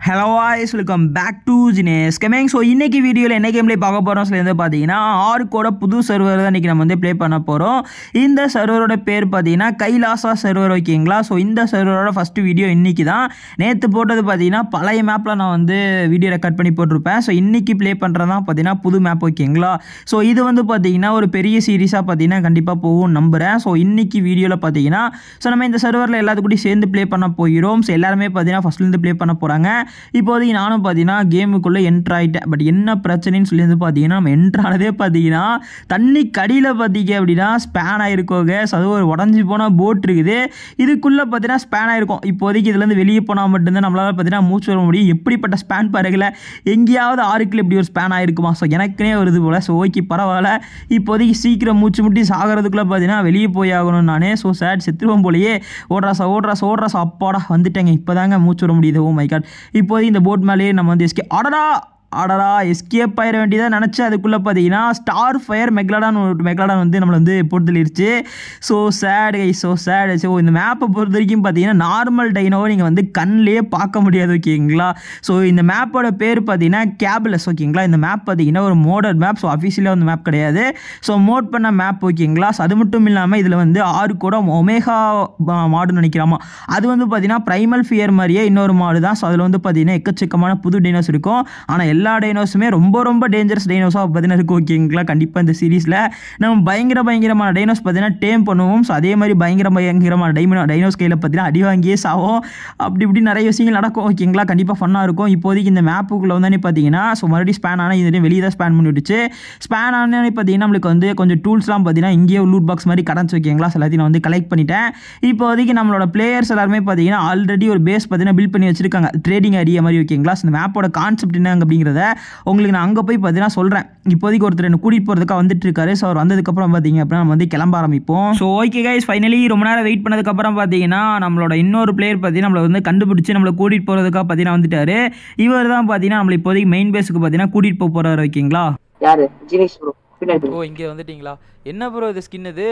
Hello voice welcome back to ஜினேஸ் gaming so இன்னைக்கு வீடியோவில் என்ன கேம் ப்ளே பார்க்க போகிறோம் சொல்லி வந்து பார்த்தீங்கன்னா ஆர்க்கோட புது சர்வர் தான் இன்றைக்கி நம்ம வந்து ப்ளே பண்ண போகிறோம் இந்த சர்வரோட பேர் பார்த்தீங்கன்னா கைலாசா சர்வர் ஓகேங்களா ஸோ இந்த சர்வரோட ஃபஸ்ட்டு வீடியோ இன்றைக்கி தான் நேற்று போட்டது பார்த்தீங்கன்னா பழைய மேப்பில் நான் வந்து வீடியோ ரெக்கார்ட் பண்ணி போட்டிருப்பேன் ஸோ இன்றைக்கி ப்ளே பண்ணுறது தான் பார்த்தீங்கன்னா புது மேப் ஓகேங்களா ஸோ இது வந்து பார்த்தீங்கன்னா ஒரு பெரிய சீரிஸாக பார்த்தீங்கன்னா கண்டிப்பாக போகும் நம்புகிறேன் ஸோ இன்றைக்கி வீடியோவில் பார்த்தீங்கன்னா ஸோ நம்ம இந்த சர்வரில் எல்லாத்துக்கூடயும் சேர்ந்து ப்ளே பண்ண போகிறோம் ஸோ எல்லாருமே பார்த்தீங்கன்னா ஃபஸ்ட்லேருந்து ப்ளே பண்ண போகிறாங்க இப்போதைக்கு நானும் பார்த்தீங்கன்னா கேமுக்குள்ளே என்ட்ரு ஆகிட்டேன் பட் என்ன பிரச்சனைன்னு சொல்லி வந்து பார்த்தீங்கன்னா நம்ம என்ட்ரு ஆனதே பார்த்தீங்கன்னா தண்ணி கடியில் பார்த்தீங்க அப்படின்னா ஸ்பேன் ஆகிருக்கோங்க ஸோ அது ஒரு உடஞ்சி போன போட் இருக்குது இதுக்குள்ளே பார்த்தீங்கன்னா ஸ்பேன் ஆகிருக்கும் இப்போதைக்கு இதுலேருந்து வெளியே போனால் மட்டும்தான் நம்மளால் பார்த்தீங்கன்னா மூச்சு வர முடியும் எப்படிப்பட்ட ஸ்பேன் பாருங்கள எங்கேயாவது ஆறுக்குள்ள இப்படி ஒரு ஸ்பேன் ஆகிருக்குமா ஸோ எனக்குனே வருது போல் ஸோ ஓகே பரவாயில்ல இப்போதைக்கு சீக்கிரம் மூச்சு முட்டி சாகிறதுக்குள்ளே பார்த்தீங்கன்னா வெளியே போய் ஆகணும் நானே ஸோ சேட் செத்துருவோம் போலயே ஓடுறாசா ஓடுறாசா ஓடுறாசா அப்பாடா வந்துட்டேங்க இப்போதாங்க மூச்சு விட முடியுது ஓ மை காட் இப்போதைக்கு இந்த போட் மேலேயே நம்ம வந்து எஸ்கே அடடா அடடா எஸ்கேப் ஆயிட வேண்டியதாக நினச்சி அதுக்குள்ளே பார்த்தீங்கன்னா ஸ்டார் ஃபயர் மெக்லாடான் ஒரு மெக்லாடான் வந்து நம்மளை வந்து போட்டு தள்ளிடுச்சு so sad guy so sad so இந்த மேப்பை பொறுத்த வரைக்கும் பார்த்தீங்கன்னா நார்மல் டைனோவை நீங்கள் வந்து கண்ணிலே பார்க்க முடியாது ஓகேங்களா ஸோ இந்த மேப்போட பேர் பார்த்தீங்கன்னா கேப்லெஸ் ஓகேங்களா இந்த மேப் பார்த்தீங்கன்னா ஒரு மோடல் மேப் ஸோ அஃபிஷியலாக வந்து மேப் கிடையாது ஸோ மோட் பண்ண மேப் ஓகேங்களா ஸோ அது மட்டும் இல்லாமல் இதில் வந்து ஆறு கூட ஒமேகா மாடுன்னு நினைக்கிறாமா அது வந்து பார்த்தீங்கன்னா ப்ரைமல் ஃபியர் மாதிரியே இன்னொரு மாடு தான் ஸோ அதில் வந்து பார்த்தீங்கன்னா எக்கச்சக்கமான புது டைனோஸ் இருக்கும் ஆனால் எல்லா டைனோஸுமே ரொம்ப ரொம்ப டேஞ்சரஸ் டைனோஸாக பார்த்தீங்கன்னா இருக்கும் ஓகேங்களா கண்டிப்பாக இந்த சீரீஸில் நம்ம பயங்கர பயங்கரமான டைனோஸ் பார்த்தீங்கன்னா டேம் பண்ணுவோம் ஸோ அதே மாதிரி பயங்கர பயங்கரமான டைமோ டைனோஸ் கையில் பார்த்தீங்கன்னா அடி வாங்கியே சாவோம் அப்படி இப்படி நிறைய விஷயங்கள் நடக்கும் ஓகேங்களா கண்டிப்பாக ஃபன்னாக இருக்கும் இப்போதைக்கு இந்த மேப்புக்குள்ளே வந்தானே பார்த்தீங்கன்னா ஸோ மறுபடியும் ஸ்பேன் ஆனால் இது வெளியே தான் ஸ்பேன் பண்ணி விட்டுச்சு ஸ்பேன் ஆனே பார்த்தீங்கன்னா நம்மளுக்கு வந்து கொஞ்சம் டூல்ஸ்லாம் பார்த்தீங்கன்னா இங்கேயே லூட் பாக்ஸ் மாதிரி கடந்து ஓகேங்களா ஸோ எல்லாத்தையும் நான் வந்து கலெக்ட் பண்ணிட்டேன் இப்போதைக்கு நம்மளோட பிளேயர்ஸ் எல்லாருமே பார்த்தீங்கன்னா ஆல்ரெடி ஒரு பேஸ் பார்த்தீங்கன்னா பில்ட் பண்ணி வச்சிருக்காங்க ட்ரேடிங் ஏரியா மாதிரி ஓகேங்களா ஸோ இந்த மேப்போட கான்செப்ட் என்ன அப்படிங்கிறத உங்களுக்கு நான் அங்கே போய் பார்த்தீங்கன்னா சொல்கிறேன் இப்போதைக்கு ஒருத்தர் என்ன கூட்டிகிட்டு போகிறதுக்காக வந்துட்டு இருக்காரு ஸோ அவர் வந்ததுக்கப்புறம் பார்த்தீங்க அப்படின்னா நம்ம வந்து கிளம்ப ஆரம்பிப்போம் ஸோ ஓகே கைஸ் ஃபைனலி ரொம்ப நேரம் வெயிட் பண்ணதுக்கப்புறம் பார்த்தீங்கன்னா நம்மளோட இன்னொரு பிளேயர் பார்த்தீங்கன்னா நம்மளை வந்து கண்டுபிடிச்சி நம்மளை கூட்டிகிட்டு போகிறதுக்காக பார்த்தீங்கன்னா வந்துட்டாரு இவர் தான் பார்த்தீங்கன்னா நம்மளை இப்போதைக்கு மெயின் பேஸுக்கு பார்த்தீங்கன்னா கூட்டிகிட்டு போக போகிறாரு ஓகேங்களா யாரு ஜினிஷ் ப்ரோ பின்னாடி ஓ இங்கே வந்துட்டீங்களா என்ன ப்ரோ இது ஸ்கின் இது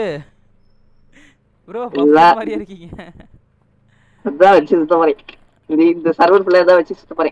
ப்ரோ இல்ல. மாதிரியா இருக்கீங்க தான் வச்சு சுத்த போறேன் இது இந்த சர்வர் பிள்ளைய தான் வச்சு சுத்த போறேன்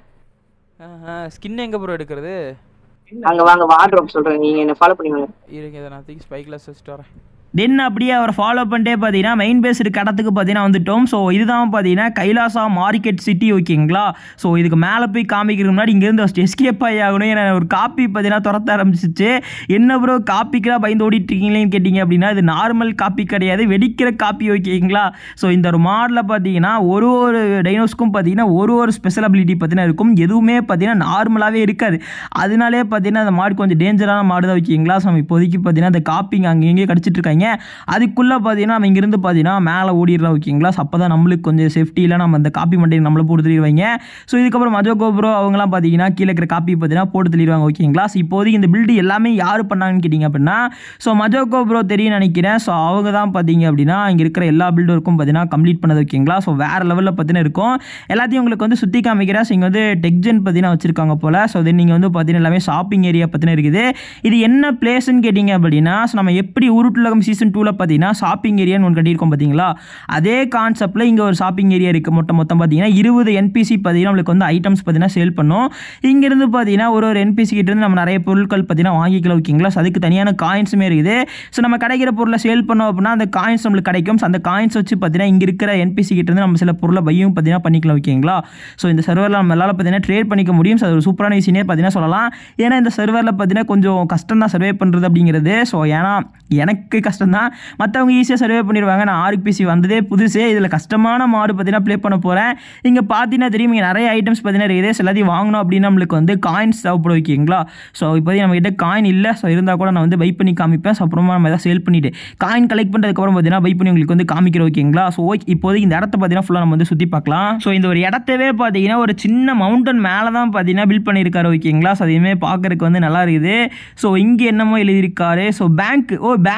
ஸ்கின் எங்கே ப்ரோ எடுக்கிறது அங்க வாங்க வாட்ரோப் சொல்றேன் நீங்க என்ன ஃபாலோ பண்ணி வாங்க இருங்க இதை நான் தூக்கி ஸ்பைக்கில் வச்சுட்டு வரேன் தென் அப்படியே அவர் ஃபாலோ பண்ணிட்டே பார்த்தீங்கன்னா மெயின் பேஸ் இருக்க இடத்துக்கு பார்த்தீங்கன்னா வந்துட்டோம் ஸோ இதுதான் பார்த்தீங்கன்னா கைலாசா மார்க்கெட் சிட்டி ஓகேங்களா ஸோ இதுக்கு மேலே போய் காமிக்கிறதுக்கு முன்னாடி இங்கேருந்து ஃபஸ்ட் எஸ்கேப் ஆகி ஆகணும் ஏன்னா ஒரு காப்பி பார்த்தீங்கன்னா துரத்த ஆரம்பிச்சிச்சு என்ன ப்ரோ காப்பிக்கெலாம் பயந்து ஓடிட்டு இருக்கீங்களேன்னு கேட்டிங்க அப்படின்னா இது நார்மல் காப்பி கிடையாது வெடிக்கிற காப்பி ஓகேங்களா ஸோ இந்த ஒரு மாடலில் பார்த்தீங்கன்னா ஒரு ஒரு டைனோஸ்க்கும் பார்த்தீங்கன்னா ஒரு ஒரு ஸ்பெஷல் அபிலிட்டி பார்த்தீங்கன்னா இருக்கும் எதுவுமே பார்த்தீங்கன்னா நார்மலாகவே இருக்காது அதனாலே பார்த்தீங்கன்னா அந்த மாடு கொஞ்சம் டேஞ்சரான மாடு தான் ஓகேங்களா ஸோ நம்ம இப்போதைக்கு பார்த்தீங்கன்னா அந்த காப்பிங்க அங்கே எங்கேயும் கடிச்சிட்டு இருக்காங்க அதுக்குள்ளே பார்த்தீங்கன்னா நம்ம இங்கிருந்து பார்த்தீங்கன்னா மேலே ஓடிடலாம் ஓகேங்களா ஸோ அப்போ தான் நம்மளுக்கு கொஞ்சம் சேஃப்டியில் நம்ம அந்த காப்பி மண்டையை நம்மளை போட்டு தள்ளிடுவாங்க ஸோ இதுக்கப்புறம் மஜோ கோப்ரோ அவங்களாம் பார்த்தீங்கன்னா கீழே இருக்கிற காப்பி பார்த்தீங்கன்னா போட்டு தள்ளிடுவாங்க ஓகேங்களா ஸோ இப்போதைக்கு இந்த பில்டு எல்லாமே யார் பண்ணாங்கன்னு கேட்டிங்க அப்படின்னா ஸோ மஜோ கோப்ரோ தெரியும் நினைக்கிறேன் ஸோ அவங்க தான் பார்த்தீங்க அப்படின்னா இங்கே இருக்கிற எல்லா பில்டருக்கும் பார்த்தீங்கன்னா கம்ப்ளீட் பண்ணது ஓகேங்களா ஸோ வேறு லெவலில் பார்த்தீங்கன்னா இருக்கும் எல்லாத்தையும் உங்களுக்கு வந்து சுற்றி காமிக்கிறேன் ஸோ இங்கே வந்து டெக்ஜென் பார்த்தீங்கன்னா வச்சிருக்காங்க போல் ஸோ தென் நீங்கள் வந்து பார்த்தீங்கன்னா எல்லாமே ஷாப்பிங் ஏரியா பார்த்தீங்கன்னா இருக்குது இது என்ன பிளேஸ்ன்னு கேட்டிங்க அப்படின்னா ஸோ நம்ம எப்படி உருட்டுலகம் சீசன் டூவில் பார்த்தீங்கன்னா ஷாப்பிங் ஏரியான்னு ஒன்று கட்டியிருக்கோம் பார்த்தீங்களா அதே கான்செப்ட்டில் இங்கே ஒரு ஷாப்பிங் ஏரியா இருக்குது மொத்தம் மொத்தம் பார்த்தீங்கன்னா இருபது என்பிசி பார்த்தீங்கன்னா நம்மளுக்கு வந்து ஐட்டம்ஸ் பார்த்தீங்கன்னா சேல் பண்ணும் இங்கேருந்து பார்த்தீங்கன்னா ஒரு ஒரு என்பிசி கிட்டேருந்து நம்ம நிறைய பொருட்கள் பார்த்தீங்கன்னா வாங்கிக்கலாம் ஓகேங்களா ஸோ அதுக்கு தனியான காயின்ஸுமே இருக்குது ஸோ நம்ம கிடைக்கிற பொருளை சேல் பண்ணோம் அப்படின்னா அந்த காயின்ஸ் நம்மளுக்கு கிடைக்கும் ஸோ அந்த காயின்ஸ் வச்சு பார்த்தீங்கன்னா இங்கே இருக்கிற என்பிசி கிட்டேருந்து நம்ம சில பொருளை பையும் பார்த்தீங்கன்னா பண்ணிக்கலாம் ஓகேங்களா ஸோ இந்த சர்வரில் நம்ம எல்லாரும் பார்த்தீங்கன்னா ட்ரேட் பண்ணிக்க முடியும் ஸோ அது ஒரு சூப்பரான விஷயமே பார்த்தீங்கன்னா சொல்லலாம் ஏன்னா இந்த சர்வரில் பார்த்தீங்கன்னா கொஞ்சம் கஷ்டம் தான் சர்வே பண்ணுறது அப்படிங்கிறது ஸோ ஏன்னா எனக்கு கஷ்டம் தான் மற்றவங்க ஈஸியாக சர்வே பண்ணிடுவாங்க நான் ஆர்பிசி வந்ததே புதுசே இதில் கஷ்டமான மாடு பார்த்தீங்கன்னா ப்ளே பண்ண போகிறேன் இங்கே பார்த்தீங்கன்னா தெரியும் இங்கே நிறைய ஐட்டம்ஸ் பார்த்தீங்கன்னா இருக்குது So எல்லாத்தையும் வாங்கணும் அப்படின்னா நம்மளுக்கு வந்து காயின்ஸ் தேவைப்படும் ஓகேங்களா ஸோ இப்போதைக்கு நம்மகிட்ட காயின் இல்லை ஸோ இருந்தால் கூட நான் வந்து பை பண்ணி காமிப்பேன் ஸோ அப்புறமா நம்ம எதாவது சேல் பண்ணிவிட்டு காயின் கலெக்ட் பண்ணுறதுக்கப்புறம் பார்த்தீங்கன்னா பை பண்ணி உங்களுக்கு வந்து காமிக்கிறோம் ஓகேங்களா ஸோ ஓகே இப்போதைக்கு இந்த இடத்த பார்த்தீங்கன்னா ஃபுல்லாக நம்ம வந்து சுற்றி பார்க்கலாம் ஸோ இந்த ஒரு இடத்தவே பார்த்தீங்கன்னா ஒரு சின்ன மவுண்டன் மேலே தான் பார்த்தீங்கன்னா பில்ட் பண்ணியிருக்காரு ஓகேங்களா ஸோ அதையுமே பார்க்கறதுக்கு வந்து நல்லா இருக்குது ஸோ இங்கே என்னமோ எழுதியிருக்காரு ஸோ பேங்க் ஓ பேங்க்கு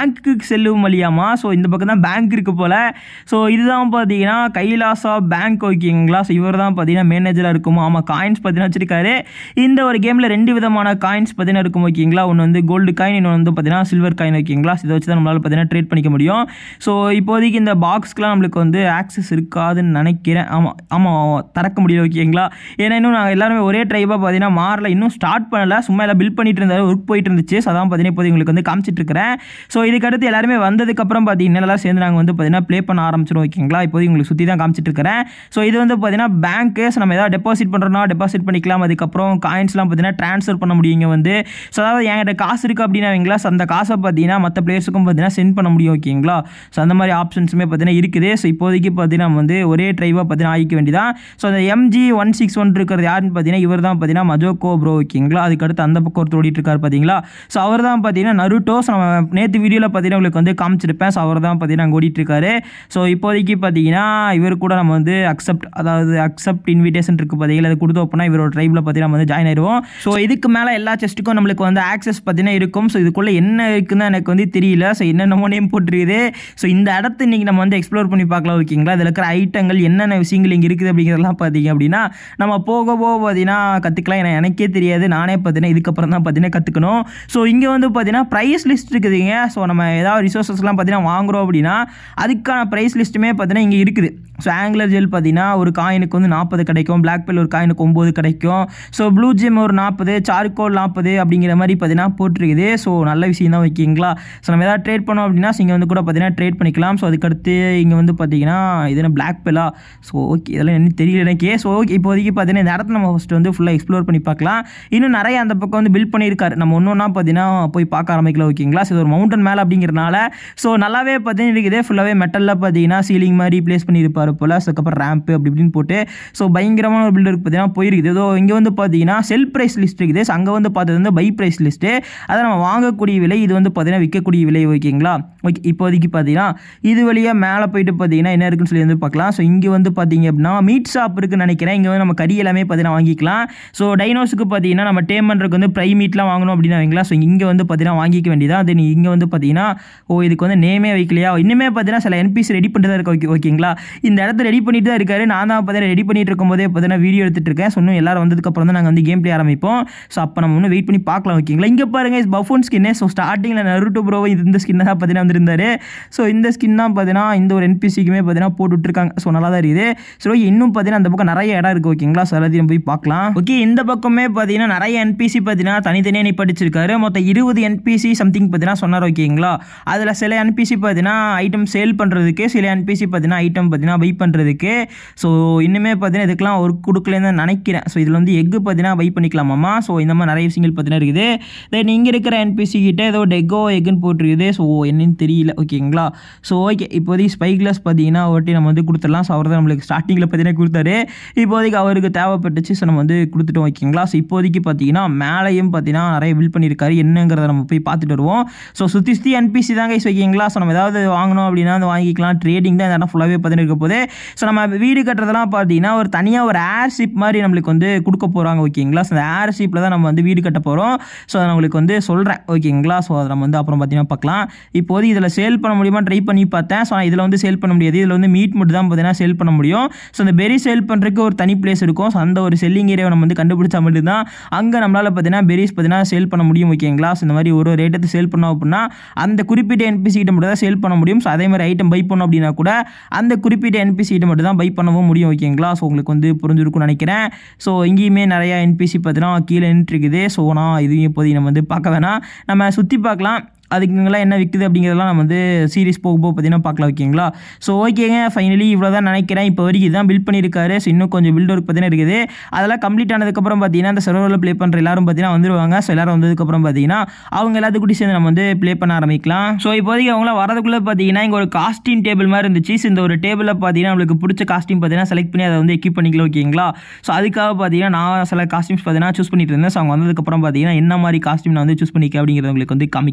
செல்லும் வழியாமா ஸோ இந்த பக்கம் தான் பேங்க் இருக்கு போல் ஸோ இதுதான் பார்த்தீங்கன்னா கைலாசா பேங்க் ஓகேங்களா ஸோ இவர் தான் பார்த்தீங்கன்னா மேனேஜராக இருக்குமா ஆமாம் காயின்ஸ் பார்த்தீங்கன்னா வச்சிருக்காரு இந்த ஒரு கேமில் ரெண்டு விதமான காயின்ஸ் பார்த்தீங்கன்னா இருக்கும் ஓகேங்களா ஒன்று வந்து கோல்டு காயின் இன்னொன்று வந்து பார்த்தீங்கன்னா சில்வர் காயின் ஓகேங்களா இதை வச்சு தான் நம்மளால் பார்த்தீங்கன்னா ட்ரேட் பண்ணிக்க முடியும் ஸோ இப்போதைக்கு இந்த பாக்ஸ்க்குலாம் நம்மளுக்கு வந்து ஆக்சஸ் இருக்காதுன்னு நினைக்கிறேன் ஆமாம் ஆமாம் திறக்க முடியல ஓகேங்களா ஏன்னா இன்னும் நாங்கள் எல்லாருமே ஒரே ட்ரைபாக பார்த்தீங்கன்னா மாறல இன்னும் ஸ்டார்ட் பண்ணல சும்மா எல்லாம் பில்ட் பண்ணிட்டு இருந்தாரு ஒர்க் போயிட்டு இருந்துச்சு ஸோ அதான் பார்த்தீங்கன்னா இப்போது உங்களுக்கு வந்து காமிச்சிட்டு இருக்கிறேன் ஸோ இதுக்கடுத்து எல்லாருமே வந்ததுக்கப்புறம் பார்த்தீங்கன்னா எல்லாம் சேர்ந்து நாங்கள் வந்து பார்த்தீங்கன்னா ப்ளே பண்ண ஆரம்பிச்சிடும் ஓகேங்களா இப்போதைக்கு உங்களுக்கு சுற்றி தான் காமிச்சிட்டு இருக்கிறேன் ஸோ இது வந்து பார்த்தீங்கன்னா பேங்க்கு ஸோ நம்ம ஏதாவது டெபாசிட் பண்ணுறோம்னா டெபாசிட் பண்ணிக்கலாம் அதுக்கப்புறம் காயின்ஸ்லாம் பார்த்தீங்கன்னா ட்ரான்ஸ்ஃபர் பண்ண முடியும் இங்கே வந்து ஸோ அதாவது என்கிட்ட காசு இருக்குது அப்படின்னா வைங்களா ஸோ அந்த காசை பார்த்தீங்கன்னா மற்ற பிளேயர்ஸுக்கும் பார்த்தீங்கன்னா சென்ட் பண்ண முடியும் ஓகேங்களா ஸோ அந்த மாதிரி ஆப்ஷன்ஸுமே பார்த்தீங்கன்னா இருக்குது ஸோ இப்போதைக்கு பார்த்தீங்கன்னா நம்ம வந்து ஒரே ட்ரைவாக பார்த்தீங்கன்னா ஆகிக்க வேண்டியதான் ஸோ அந்த எம்ஜி ஒன் சிக்ஸ் ஒன் இருக்கிறது யாருன்னு பார்த்தீங்கன்னா இவர் தான் பார்த்தீங்கன்னா மஜோகோ ப்ரோ ஓகேங்களா அதுக்கடுத்து அந்த பக்கம் ஒருத்தர் ஓடிட்டு இருக்காரு பார்த்தீங்களா ஸோ அவர் தான் பார்த்தீங்கன்னா நருட்டோ ஸோ நம்ம நேற்று வீடியோவில் பார்த்தீங்கன்னா உங்களுக்கு வந்து காமிச்சிருப்பேன் ஸோ அவர் தான் பார்த்தீங்கன்னா அங்கே ஓடிட்டு இருக்காரு ஸோ இப்போதைக்கு பார்த்தீங்கன்னா இவர் கூட நம்ம வந்து அக்செப்ட் அதாவது அக்செப்ட் இன்விடேஷன் இருக்குது பார்த்தீங்களா அதை கொடுத்தோம் அப்படின்னா இவரோட ட்ரைபில் பார்த்தீங்கன்னா நம்ம வந்து ஜாயின் ஆயிடுவோம் ஸோ இதுக்கு மேலே எல்லா செஸ்ட்டுக்கும் நம்மளுக்கு வந்து ஆக்சஸ் பார்த்தீங்கன்னா இருக்கும் ஸோ இதுக்குள்ளே என்ன இருக்குன்னு எனக்கு வந்து தெரியல ஸோ என்னென்னமோ நேம் போட்டிருக்குது ஸோ இந்த இடத்த இன்றைக்கி நம்ம வந்து எக்ஸ்ப்ளோர் பண்ணி பார்க்கலாம் ஓகேங்களா இதில் இருக்கிற ஐட்டங்கள் என்னென்ன விஷயங்கள் இங்கே இருக்குது அப்படிங்கிறதெல்லாம் பார்த்தீங்க அப்படின்னா நம்ம போக போக பார்த்தீங்கன்னா கற்றுக்கலாம் ஏன்னா எனக்கே தெரியாது நானே பார்த்தீங்கன்னா இதுக்கப்புறம் தான் பார்த்தீங்கன்னா கற்றுக்கணும் ஸோ இங்கே வந்து பார்த்தீங்கன்னா ப்ரைஸ் லிஸ்ட் இருக்குதுங்க ஸோ நம்ம ஏதாவது ரிசோர்ஸஸ்லாம் பார்த்தீங்கன்னா வாங்குறோம் அப்படின்னா அதுக்கான ப்ரைஸ் லிஸ்ட்டுமே பார்த்தீங்கன்னா இங்கே இருக்குது ஸோ ஆங்குலர் ஜெல் பார்த்தீங்கன்னா ஒரு காயினுக்கு வந்து நாற்பது கிடைக்கும் பிளாக் பெல் ஒரு காயினுக்கு ஒம்பது கிடைக்கும் ஸோ ப்ளூ ஜெம் ஒரு நாற்பது சார்கோல் நாற்பது அப்படிங்கிற மாதிரி பார்த்தீங்கன்னா போட்டிருக்குது ஸோ நல்ல விஷயம் தான் ஓகேங்களா ஸோ நம்ம ஏதாவது ட்ரேட் பண்ணோம் அப்படின்னா இங்கே வந்து கூட பார்த்தீங்கன்னா ட்ரேட் பண்ணிக்கலாம் ஸோ அதுக்கடுத்து இங்கே வந்து பார்த்தீங்கன்னா இது என்ன பிளாக் பெல்லா ஸோ ஓகே இதெல்லாம் என்ன தெரியல எனக்கே ஸோ ஓகே இப்போதைக்கு பார்த்தீங்கன்னா இந்த இடத்த நம்ம ஃபஸ்ட்டு வந்து ஃபுல்லாக எக்ஸ்ப்ளோர் பண்ணி பார்க்கலாம் இன்னும் நிறைய அந்த பக்கம் வந்து பில்ட் பண்ணியிருக்காரு நம்ம ஒன்று ஒன்றா பார்த்தீங்கன்னா போய் பார்க்க ஆரம்பிக்கலாம் ஓகேங்களா ஸோ இது ஒரு மவுண்டன் மேலே அப்படிங்கிறனால ஸோ நல்லாவே பார்த்தீங்கன்னா இருக்குது ஃபுல்லாகவே மெட்டலில் பார்த்தீங்கன்னா சீலிங் மாதிரி ப்ளேஸ் பண்ணியிருப்பாரு போல் ஸோ அதுக்கப்புறம் ரேம்ப்பு அப்படி இப்படின்னு போட்டு ஸோ பயங்கரமான ஒரு பில்டருக்கு பார்த்தீங்கன்னா போயிருக்குது ஏதோ இங்கே வந்து பார்த்தீங்கன்னா செல் ப்ரைஸ் லிஸ்ட் இருக்குது ஸோ அங்கே வந்து பார்த்தது வந்து பை ப்ரைஸ் லிஸ்ட்டு அதை நம்ம வாங்கக்கூடிய விலை இது வந்து பார்த்தீங்கன்னா விற்கக்கூடிய விலை ஓகேங்களா ஓகே இப்போதைக்கு பார்த்தீங்கன்னா இது வழியாக மேலே போயிட்டு பார்த்தீங்கன்னா என்ன இருக்குன்னு சொல்லி வந்து பார்க்கலாம் ஸோ இங்கே வந்து பார்த்தீங்க அப்படின்னா மீட் ஷாப் இருக்குன்னு நினைக்கிறேன் இங்கே வந்து நம்ம கறி எல்லாமே பார்த்தீங்கன்னா வாங்கிக்கலாம் ஸோ டைனோஸுக்கு பார்த்தீங்கன்னா நம்ம டேம் பண்ணுறதுக்கு வந்து ப்ரை மீட்லாம் வாங்கணும் அப்படின்னு வைங்களா ஸோ இங்கே வந்து பார்த்தீங்கன்னா வாங்கிக்க வேண்டியதா தென் இங்கே வந்து பார்த்தீங்கன்னா ஓ இதுக்கு வந்து நேமே வைக்கலையா இன்னுமே பார்த்தீங்கன்னா சில என்பிசி ரெடி பண்ணிட்டு தான் இருக்கு ஓகே ஓகேங்களா இந்த இடத்த ரெடி பண்ணிட்டு தான் இருக்காரு நான் தான் பார்த்தீங்கன்னா ரெடி பண்ணிட்டு இருக்கும்போதே பார்த்தீங்கன்னா வீடியோ எடுத்துட்டு இருக்கேன் ஸோ இன்னும் எல்லாரும் வந்ததுக்கப்புறம் தான் நாங்கள் வந்து கேம் ப்ளே ஆரம்பிப்போம் ஸோ அப்போ நம்ம இன்னும் வெயிட் பண்ணி பார்க்கலாம் ஓகேங்களா இங்கே பாருங்க பஃபோன் ஸ்கின்னு ஸோ ஸ்டார்டிங்கில் நருட்டோ ப்ரோ இந்த ஸ்கின் தான் பார்த்தீங்கன்னா வந்திருந்தாரு ஸோ இந்த ஸ்கின் தான் பார்த்தீங்கன்னா இந்த ஒரு என்பிசிக்குமே பார்த்தீங்கன்னா போட்டு விட்டுருக்காங்க ஸோ நல்லா தான் இருக்குது ஸோ இன்னும் பார்த்தீங்கன்னா அந்த பக்கம் நிறைய இடம் இருக்குது ஓகேங்களா ஸோ எல்லாத்தையும் போய் பார்க்கலாம் ஓகே இந்த பக்கமே பார்த்தீங்கன்னா நிறைய என்பிசி பார்த்தீங்கன்னா தனித்தனியாக நீ படிச்சிருக்காரு மொத்தம் இருபது என்பிசி சம்திங் பார்த்தீங்கன்னா சொன்னார் ஓகேங்களா அதில் சில என்பிசி பார்த்தீங்கன்னா ஐட்டம் சேல் பண்ணுறதுக்கு சில என்பிசி பார்த்தீங்கன்னா ஐட்டம் பார்த்தீங்கன்னா பை பண்ணுறதுக்கு ஸோ இன்னுமே பார்த்தீங்கன்னா இதுக்கெல்லாம் ஒர்க் கொடுக்கலன்னு தான் நினைக்கிறேன் ஸோ இதில் வந்து எக்கு பார்த்தீங்கன்னா பை பண்ணிக்கலாமாம்மா ஸோ இந்த மாதிரி நிறைய விஷயங்கள் பார்த்தீங்கன்னா இருக்குது தென் இங்கே இருக்கிற என்பிசி கிட்ட ஏதோ டெக்கோ எக்குன்னு போட்டிருக்குது ஸோ என்னன்னு தெரியல ஓகேங்களா ஸோ ஓகே இப்போதைக்கு ஸ்பை கிளாஸ் பார்த்தீங்கன்னா ஒட்டி நம்ம வந்து கொடுத்துடலாம் ஸோ அவர் தான் நம்மளுக்கு ஸ்டார்டிங்கில் பார்த்தீங்கன்னா கொடுத்தாரு இப்போதைக்கு அவருக்கு தேவைப்பட்டுச்சு ஸோ நம்ம வந்து கொடுத்துட்டோம் ஓகேங்களா ஸோ இப்போதைக்கு பார்த்தீங்கன்னா மேலேயும் பார்த்தீங்கன்னா நிறைய பில் பண்ணியிருக்காரு என்னங்கிறத நம்ம போய் பார்த்துட்டு வருவோம் ஸோ சுற்றி சுற்றி என்பிசி தாங்க கைஸ் ஓகேங்களா ஸோ நம்ம ஏதாவது வாங்கணும் அப்படின்னா வந்து வாங்கிக்கலாம் ட்ரேடிங் தான் இந்த இடம் ஃபுல்லாகவே பார்த்தீங்கன்னா இருக்க போது ஸோ நம்ம வீடு கட்டுறதெல்லாம் பார்த்தீங்கன்னா ஒரு தனியாக ஒரு ஏர்ஷிப் மாதிரி நம்மளுக்கு வந்து கொடுக்க போகிறாங்க ஓகேங்களா ஸோ அந்த ஏர்ஷிப்பில் தான் நம்ம வந்து வீடு கட்ட போகிறோம் ஸோ அதை நான் உங்களுக்கு வந்து சொல்கிறேன் ஓகேங்களா ஸோ அதை நம்ம வந்து அப்புறம் பார்த்தீங்கன்னா பார்க்கலாம் இப்போது இதில் சேல் பண்ண முடியுமா ட்ரை பண்ணி பார்த்தேன் ஸோ இதில் வந்து சேல் பண்ண முடியாது இதில் வந்து மீட் மட்டும் தான் பார்த்தீங்கன்னா சேல் பண்ண முடியும் ஸோ அந்த பெரி சேல் பண்ணுறதுக்கு ஒரு தனி பிளேஸ் இருக்கும் ஸோ அந்த ஒரு செல்லிங் ஏரியாவை நம்ம வந்து கண்டுபிடிச்சா மட்டும்தான் அங்கே நம்மளால் பார்த்தீங்கன்னா பெரிஸ் பார்த்தீங்கன்னா சேல் பண்ண முடியும் ஓகேங்களா ஸோ இந்த மாதிரி ஒரு ரேட்டத்தை சேல் பண்ணோம் அப்படின்னா அந்த குறிப்பிட்ட என்பிசி கிட்ட மட்டும் தான் சேல் பண்ண முடியும் ஸோ அதே மாதிரி ஐட்டம் பை பண்ணோம் அப்படின்னா கூட அந்த குறிப்பிட்ட என்பிசி கிட்ட மட்டும் தான் பை பண்ணவும் முடியும் ஓகேங்களா ஸோ உங்களுக்கு வந்து புரிஞ்சிருக்கும்னு நினைக்கிறேன் ஸோ இங்கேயுமே நிறையா என்பிசி பார்த்தீங்கன்னா கீழே நின்றுருக்குது ஸோ நான் இதையும் இப்போதைக்கு நம்ம வந்து பார்க்க வேணாம் நம்ம சுற்றி பார்க்கலாம் அதுக்குங்கெல்லாம் என்ன விற்குது அப்படிங்கிறதெல்லாம் நம்ம வந்து சீரிஸ் போக போக பார்த்தீங்கன்னா பார்க்கலாம் ஓகேங்களா ஸோ ஓகேங்க ஃபைனலி இவ்வளோ தான் நினைக்கிறேன் இப்போ வரைக்கும் இதுதான் பில்ட் பண்ணியிருக்காரு ஸோ இன்னும் கொஞ்சம் பில்ட் ஒர்க் பார்த்தீங்கன்னா இருக்குது அதெல்லாம் கம்ப்ளீட் ஆனதுக்கப்புறம் பார்த்தீங்கன்னா அந்த சர்வரில் ப்ளே பண்ணுற எல்லாரும் பார்த்தீங்கன்னா வந்துருவாங்க ஸோ எல்லாரும் வந்ததுக்கப்புறம் பார்த்தீங்கன்னா அவங்க எல்லாத்துக்கூடி சேர்ந்து நம்ம வந்து ப்ளே பண்ண ஆரம்பிக்கலாம் ஸோ இப்போதைக்கு அவங்களாம் வரதுக்குள்ளே பார்த்தீங்கன்னா இங்கே ஒரு காஸ்டியூம் டேபிள் மாதிரி இருந்துச்சு ஸோ இந்த ஒரு டேபிளில் பார்த்தீங்கன்னா நம்மளுக்கு பிடிச்ச காஸ்டியூம் பார்த்தீங்கன்னா செலக்ட் பண்ணி அதை வந்து எக்யூப் பண்ணிக்கலாம் ஓகேங்களா ஸோ அதுக்காக பார்த்தீங்கன்னா நான் சில காஸ்டியூம்ஸ் பார்த்தீங்கன்னா சூஸ் பண்ணிட்டு இருந்தேன் ஸோ அவங்க வந்ததுக்கப்புறம் பார்த்தீங்கன்னா என்ன மாதிரி காஸ்டியூம் நான் வந்து சூஸ் பண்ணிக்க அப்படிங்கிறத உங்களுக்கு வந்து காமிக்கிறேன் ஸோ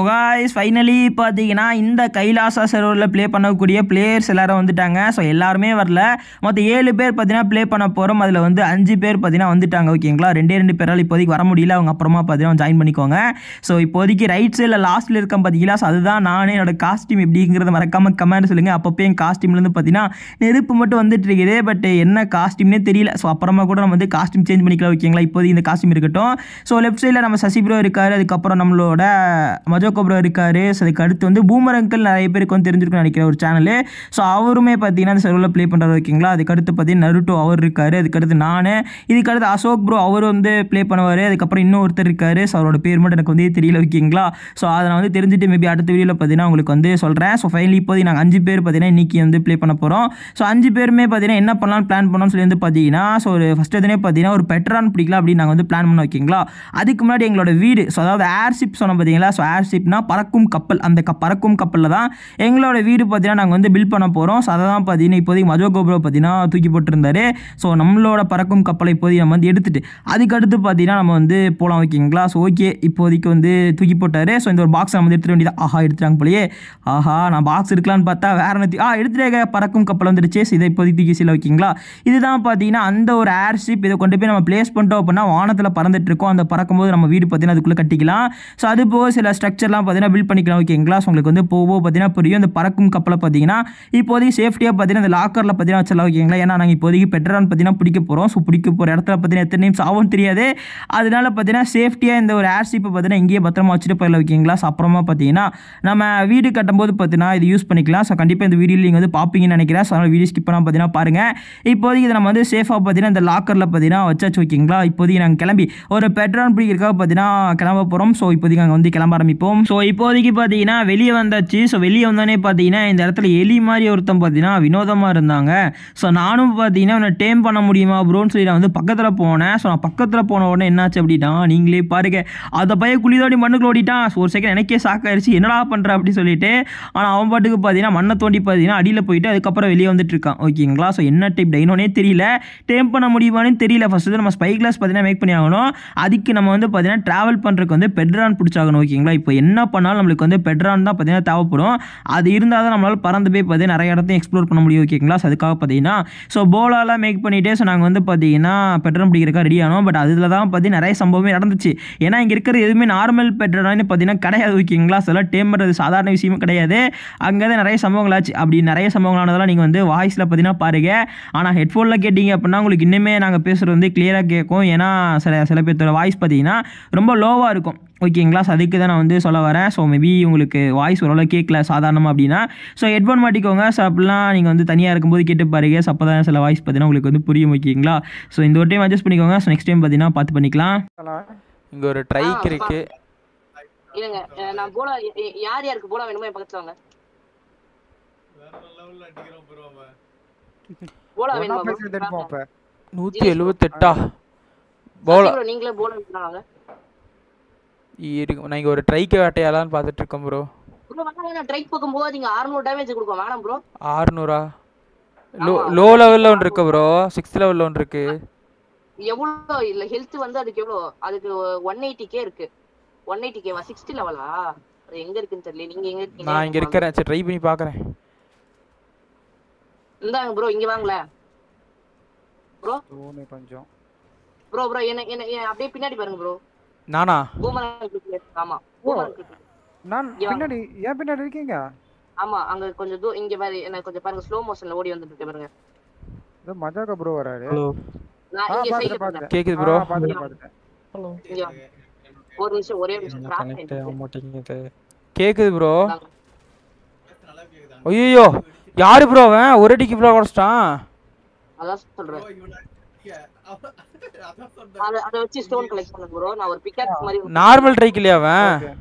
காய்ஸ் ஃபைனலி பார்த்தீங்கன்னா இந்த கைலாசா சர்வரில் ப்ளே பண்ணக்கூடிய பிளேயர்ஸ் எல்லாரும் வந்துட்டாங்க ஸோ எல்லாருமே வரல மொத்தம் ஏழு பேர் பார்த்தீங்கன்னா ப்ளே பண்ண போகிறோம் அதில் வந்து அஞ்சு பேர் பார்த்தீங்கன்னா வந்துட்டாங்க ஓகேங்களா ரெண்டே ரெண்டு பேரால் இப்போதைக்கு வர முடியல அவங்க அப்புறமா பார்த்தீங்கன்னா ஜாயின் பண்ணிக்கோங்க ஸோ இப்போதைக்கு ரைட் சைடில் லாஸ்ட்டில் இருக்கேன் பார்த்தீங்களா ஸோ அதுதான் நானே என்னோட காஸ்டியூம் எப்படிங்கிறத மறக்காம கமெண்ட் சொல்லுங்கள் அப்பப்போ என் காஸ்டியூம்லேருந்து பார்த்தீங்கன்னா நெருப்பு மட்டும் வந்துட்டு இருக்குது பட் என்ன காஸ்டியூம்னே தெரியல ஸோ அப்புறமா கூட நம்ம வந்து காஸ்டியூம் சேஞ்ச் பண்ணிக்கலாம் ஓகேங்களா இப்போதைக்கு இந்த காஸ்டியூம் இருக்கட்டும் ஸோ லெஃப்ட் சைடில் நம்ம சசி ப்ரோ இருக்காரு அதுக்கப்புறம் நம்மளோட மஜோகோ ப்ரோ இருக்காரு ஸோ அதுக்கு அடுத்து வந்து பூமர் அங்கிள் நிறைய பேருக்கு வந்து தெரிஞ்சிருக்குன்னு நினைக்கிற ஒரு சேனல் ஸோ அவருமே பார்த்தீங்கன்னா அந்த சர்வரில் ப்ளே பண்ணுறாரு ஓகேங்களா அதுக்கு அடுத்து பார்த்தீங்கன்னா நருட்டோ அவர் இருக்காரு அதுக்கடுத்து நான் இதுக்கு அடுத்து அசோக் ப்ரோ அவர் வந்து ப்ளே பண்ணுவார் அதுக்கப்புறம் இன்னும் ஒருத்தர் இருக்காரு ஸோ அவரோட பேர் மட்டும் எனக்கு வந்து தெரியல ஓகேங்களா ஸோ அதை நான் வந்து தெரிஞ்சுட்டு மேபி அடுத்த வீடியோவில் பார்த்தீங்கன்னா உங்களுக்கு வந்து சொல்கிறேன் ஸோ ஃபைனலி இப்போதைக்கு நாங்கள் அஞ்சு பேர் பார்த்தீங்கன்னா இன்றைக்கி வந்து ப்ளே பண்ண போகிறோம் ஸோ அஞ்சு பேருமே பார்த்தீங்கன்னா என்ன பண்ணலாம் பிளான் பண்ணோம்னு சொல்லி வந்து பார்த்தீங்கன்னா ஸோ ஒரு ஃபஸ்ட் எதுனே பார்த்தீங்கன்னா ஒரு பெட்ரான் பிடிக்கலாம் அப்படின்னு நாங்கள் வந்து பிளான் பண்ண ஓகேங்களா அதுக்கு முன்னாடி எங்களோட வீடு ஸோ அதாவது ஏர்ஷிப் சொன்னோம் பார்த்தீங்களா ஸோ ஏர்ஷிப்னா பறக்கும் கப்பல் அந்த க பறக்கும் கப்பலில் தான் எங்களோட வீடு பார்த்தீங்கன்னா நாங்கள் வந்து பில்ட் பண்ண போகிறோம் ஸோ அதை தான் பார்த்தீங்கன்னா இப்போதைக்கு மஜோ கோபுரோ பார்த்தீங்கன்னா தூக்கி போட்டிருந்தாரு ஸோ நம்மளோட பறக்கும் கப்பலை இப்போதைக்கு நம்ம வந்து எடுத்துட்டு அதுக்கடுத்து பார்த்தீங்கன்னா நம்ம வந்து போகலாம் ஓகேங்களா ஸோ ஓகே இப்போதைக்கு வந்து தூக்கி போட்டாரு ஸோ இந்த ஒரு பாக்ஸ் நம்ம வந்து எடுத்துட வேண்டியது ஆஹா எடுத்துட்டாங்க போலயே ஆஹா நான் பாக்ஸ் எடுக்கலான்னு பார்த்தா வேற நத்தி ஆ எடுத்துட்டேங்க பறக்கும் கப்பல் வந்துடுச்சு ஸோ இதை இப்போதைக்கு தூக்கி சில ஓகேங்களா இதுதான் பார்த்தீங்கன்னா அந்த ஒரு ஏர்ஷிப் இதை கொண்டு போய் நம்ம பிளேஸ் பண்ணிட்டோம் அப்படின்னா வானத்தில் பறந்துட்டு இருக்கோம் அந்த பறக்கும்போது நம்ம வீடு பார்த்தீங்கன்னா அதுக்குள்ளே கட்டிக்கலாம் ஸோ அது போக சில ஸ்ட்ரக்சர்லாம் பார்த்தீங்கன்னா பில்ட் பண்ணிக்கலாம் ஓகேங்களா ஸோ உங்களுக்கு வந்து போக போக பார்த்தீங்கன்னா புரியும் இந்த பறக்கும் கப்பலை பார்த்தீங்கன்னா இப்போதைக்கு சேஃப்டியாக பார்த்தீங்கன்னா இந்த லாக்கரில் பார்த்தீங்கன்னா வச்சிடலாம் ஓகேங்களா ஏன்னா நாங்கள் இப்போதைக்கு பெட்ரான் பார்த்தீங்கன்னா பிடிக்க போகிறோம் ஸோ பிடிக்க போகிற இடத்துல பார்த்தீங்கன்னா எத்தனை நிமிஷம் ஆகும் தெரியாது அதனால பார்த்தீங்கன்னா சேஃப்டியாக இந்த ஒரு ஏர்ஷிப்பை பார்த்தீங்கன்னா இங்கேயே பத்திரமா வச்சுட்டு போயிடலாம் ஓகேங்களா ஸோ அப்புறமா பார்த்தீங்கன்னா நம்ம வீடு கட்டும்போது பார்த்தீங்கன்னா இது யூஸ் பண்ணிக்கலாம் ஸோ கண்டிப்பாக இந்த வீடியோவில் நீங்கள் வந்து பார்ப்பீங்கன்னு நினைக்கிறேன் ஸோ அதனால் வீடியோ ஸ்கிப் பண்ணால் பார்த்தீங்கன்னா பாருங்கள் இப்போதைக்கு இதை நம்ம வந்து சேஃபாக பார்த்தீங்கன்னா இந்த லாக்கரில் பார்த்தீங்கன்னா வச்சாச்சு ஓகேங்களா இப்போதைக்கு நாங்கள் கிளம்பி ஒரு பெட்ரோல் பிடிக்கிறக்காக பார்த்தீங்கன்னா கிளம்ப போகிறோம் ஸோ இப்போதைக்கு நாங்கள் வந்து கிளம்ப ஆரம்பிப்போம் ஸோ இப்போதைக்கு பார்த்தீங்கன்னா வெளியே வந்தாச்சு ஸோ வெளியே வந்தோடனே பார்த்தீங்கன்னா இந்த இடத்துல எலி மாதிரி ஒருத்தன் பார்த்தீங்கன்னா வினோதமாக இருந்தாங்க ஸோ நானும் பார்த்தீங்கன்னா அவனை டேம் பண்ண முடியுமா ப்ரோன்னு சொல்லி நான் வந்து பக்கத்தில் போனேன் ஸோ நான் பக்கத்தில் போன உடனே என்னாச்சு அப்படின்னா நீங்களே பாருங்க அதை பையன் குளிதோடி மண்ணுக்குள்ள ஓடிட்டான் ஸோ ஒரு செகண்ட் எனக்கே ஷாக் ஆயிடுச்சு என்னடா பண்ணுற அப்படி சொல்லிட்டு ஆனால் அவன் பாட்டுக்கு பார்த்தீங்கன்னா மண்ணை தோண்டி பார்த்தீங்கன்னா அடியில் போயிட்டு அதுக்கப்புறம் வெளியே வந்துட்டு இருக்கான் ஓகேங்களா ஸோ என்ன டைப் டைனோனே தெரியல டேம் பண்ண முடியுமான்னு தெரியல ஃபஸ்ட்டு நம்ம ஸ்பை கிளாஸ் பார்த்தீங்கன்னா மேக் பண்ணி ஆகணும் அதுக்கு நம்ம வந்து பார்த்தீங்கன்னா ட்ராவல் பண்ணுறதுக்கு வந்து பெட்ரான் பிடிச்சாகணும் ஓகேங்களா இப்போ என்ன பண்ணாலும் நம்மளுக்கு வந்து பெட்ரான் தான் பார்த்தீங்கன்னா தேவைப்படும் அது இருந்தால் தான் நம்மளால் பறந்து போய் பார்த்தீங்கன்னா நிறைய இடத்தையும் எக்ஸ்ப்ளோர் பண்ண முடியும் ஓகேங்களா ஸோ அதுக்காக பார்த்தீங்கன்னா ஸோ போலாலாம் மேக் பண்ணிவிட்டு ஸோ நாங்கள் வந்து பார்த்தீங்கன்னா பெட்ரோல் பிடிக்கிறக்கா ரெடி ஆனோம் பட் அதில் தான் பார்த்தீங்கன்னா நிறைய சம்பவமே நடந்துச்சு ஏன்னா இங்கே இருக்கிறது எதுவுமே நார்மல் பெட்ரோல்னு பார்த்தீங்கன்னா கிடையாது ஓகேங்களா சில டேம் பண்ணுறது சாதாரண விஷயமும் கிடையாது அங்கே தான் நிறைய சம்பவங்கள் ஆச்சு அப்படி நிறைய சம்பவங்களானதெல்லாம் நீங்கள் வந்து வாய்ஸில் பார்த்தீங்கன்னா பாருங்கள் ஆனால் ஹெட்ஃபோனில் கேட்டிங்க அப்படின்னா உங்களுக்கு இன்னுமே நாங்கள் பேசுகிறது வந்து கிளியராக கேட்கும் ஏன்னா சில சில பேர்த்தோட வாய்ஸ் பார்த்தீங்கன்னா ரொம்ப லோவாக இருக்கும் ஓகேங்களா ஸோ அதுக்கு தான் நான் வந்து சொல்ல வரேன் ஸோ மேபி உங்களுக்கு வாய்ஸ் ஓரளவு கேட்கல சாதாரணமாக அப்படின்னா ஸோ ஹெட்ஃபோன் மாட்டிக்கோங்க ஸோ அப்படிலாம் நீங்கள் வந்து தனியாக இருக்கும்போது கேட்டு பாருங்க ஸோ அப்போ தான் சில வாய்ஸ் பார்த்தீங்கன்னா உங்களுக்கு வந்து புரியும் ஓகேங்களா ஸோ இந்த ஒரு டைம் அட்ஜஸ்ட் பண்ணிக்கோங்க ஸோ நெக்ஸ்ட் டைம் பார்த்தீங்கன்னா பார்த்து பண்ணிக்கலாம் இங்கே ஒரு ட்ரைக் இருக்கு இல்லைங்க அஹ் நான் போலா ய- ய- யார் யாருக்கு போலா வேணுமோ என் பக்கத்துல வாங்க போலா ஒண்ணா வேணுமா பேசி எடுப்போம் அப்ப நூற்றி எழுபத்தெட்டா போல bro, நீங்களே போலா வேணுமா வாங்க இருக்கு நான் இங்கே ஒரு ட்ரைக்கு வேட்டையாலான்னு பார்த்துட்டு இருக்கேன் ப்ரோ ப்ரோ வேணா வேணா ட்ரைக் பக்கம் போகாதீங்க 600 டேமேஜ் கொடுக்கும் வேணாம் ப்ரோ ஆறுநூறா லோ லோ லெவலில் ஒன்று இருக்கு ப்ரோ சிக்ஸ்த் லெவலில் ஒன்று இருக்கு எவ்வளோ இல்ல ஹெல்த் வந்து அதுக்கு எவ்வளோ அதுக்கு ஒன் எயிட்டி கே இருக்கு ஒன் எயிட்டி கேவா சிக்ஸ்டி லெவலா அது எங்க இருக்குன்னு தெரியல நீங்க எங்க இருக்கீங்க நான் இங்கே இருக்கிறேன் சரி ட்ரை பண்ணி பார்க்குறேன் இந்தாங்க ப்ரோ இங்க வாங்களே ப்ரோ தூணு கொஞ்சம் ப்ரோ ப்ரோ என்ன என்ன என்ன அப்படியே பின்னாடி பாருங்க ப்ரோ நானா பூமரன் ஆமா பூமரன் நான் யா. பின்னாடி ஏன் பின்னாடி இருக்கீங்க ஆமா அங்க கொஞ்சம் தூ இங்க பாரு என்ன கொஞ்சம் பாருங்க ஸ்லோ மோஷன்ல ஓடி வந்துட்டு இருக்கு பாருங்க இது மஜாக்கா ப்ரோ வராரு நான் ஆ இங்க பாத்துட்டேன் சைடுல பாத்துட்டேன் கேக்குது bro. ஆ, பாத்துட்டேன் பாத்துட்டேன் இங்க வாங்க. ஒரு நிமிஷம் ஒரே நிமிஷம் கிராஸ் ஆயிடுச்சு. கேட்குது ப்ரோ இந்தாங்க. ஐயோ யாரு ப்ரோ அவன் ஒரு அடிக்கு ப்ரோ உடச்சிட்டான் அதான் சொல்றேன் அத அத வச்சு ஸ்டோன் கலெக்ட் பண்ணுங்க ப்ரோ நான் ஒரு பிக்காக்ஸ் மாதிரி நார்மல் ட்ரைக் இல்லையா அவன் Okay.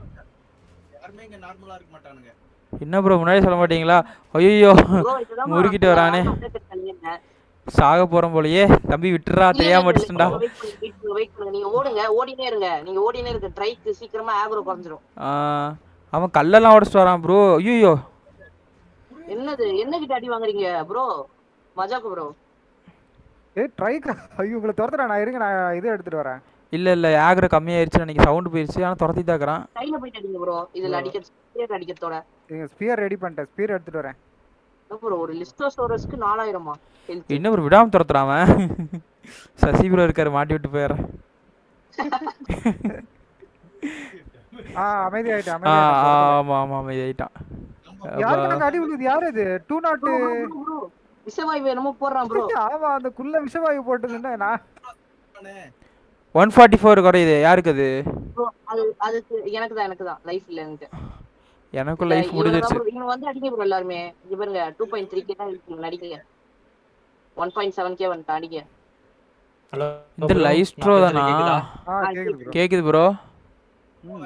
என்ன ப்ரோ முன்னாடி சொல்ல மாட்டீங்களா ஐயோ ப்ரோ இதுதான் முறுக்கிட்டு வரானே சாக போறோம் போலயே தம்பி விட்டுறா தெரியாம அடிச்சுட்டா வெயிட் பண்ணுங்க வெயிட் பண்ணுங்க வெயிட் பண்ணுங்க நீங்க ஓடுங்க ஓடினே இருங்க நீங்க ஓடினே இருக்க ட்ரைக்கு சீக்கிரமா ஆக்ரோ குறைஞ்சிரும் அவன் கல்லெல்லாம் உடச்சிட்டு வரான் ப்ரோ ஐயோ என்னது என்ன கிட்ட அடி வாங்குறீங்க ப்ரோ மஜாக்கு ப்ரோ ஏய் ட்ரைக் ஐயோ உங்களை துரத்துறா நான் இருங்க நான் இது எடுத்துட்டு வரேன் இல்ல இல்ல ஆக்ர கம்மியாயிருச்சு நினைக்கிறேன் சவுண்ட் போயிருச்சு ஆனா துரத்தி தாக்குறான் கையில போயிட்டு அடிங்க ப்ரோ இதுல அடிக்க spear அடிக்கிறதோட நீங்க ஸ்பியர் ரெடி பண்ணிட்டேன் ஸ்பியர் எடுத்துட்டு வரேன் ப்ரோ ஒரு லிஸ்டோசோரஸ்க்கு நாலாயிரமா ஹெல்த் என்ன ஒரு விடாம துரத்துறான் அவன் சசி ப்ரோ இருக்காரு மாட்டி விட்டு போயிடுறேன் ஆ அமைதி ஆயிட்டேன் ஆ அமைதி ஆ, ஆயிட்டேன் ஆமா ஆமா அமைதி ஆயிட்டான் யாருக்கு எனக்கு அடி விழுது யாரு இது டூ நாட் விஷவாயு என்னமோ போடுறான் ப்ரோ ஆமா அந்த குள்ள விஷவாயு போட்டுதுன்னா நான் ஒன் ஃபார்ட்டி ஃபோர் குறையுது யாருக்கு அது ப்ரோ அது அதுக்கு எனக்கு தான் எனக்கு தான் லைஃப் இல்ல எனக்கு எனக்கும் லைஃப் முடிஞ்சிருச்சு இவங்க வந்து அடிங்க ப்ரோ எல்லாருமே இங்க பாருங்க டூ பாயிண்ட் த்ரீ கே தான் இருக்கு அடிக்கீங்க ஒன் பாயிண்ட் செவன் கே வந்துட்டு அடிங்க ஹலோ இந்த லைஸ்ட்ரோ தானா ஆ கேக்குது ப்ரோ கேக்குது ப்ரோ ம்.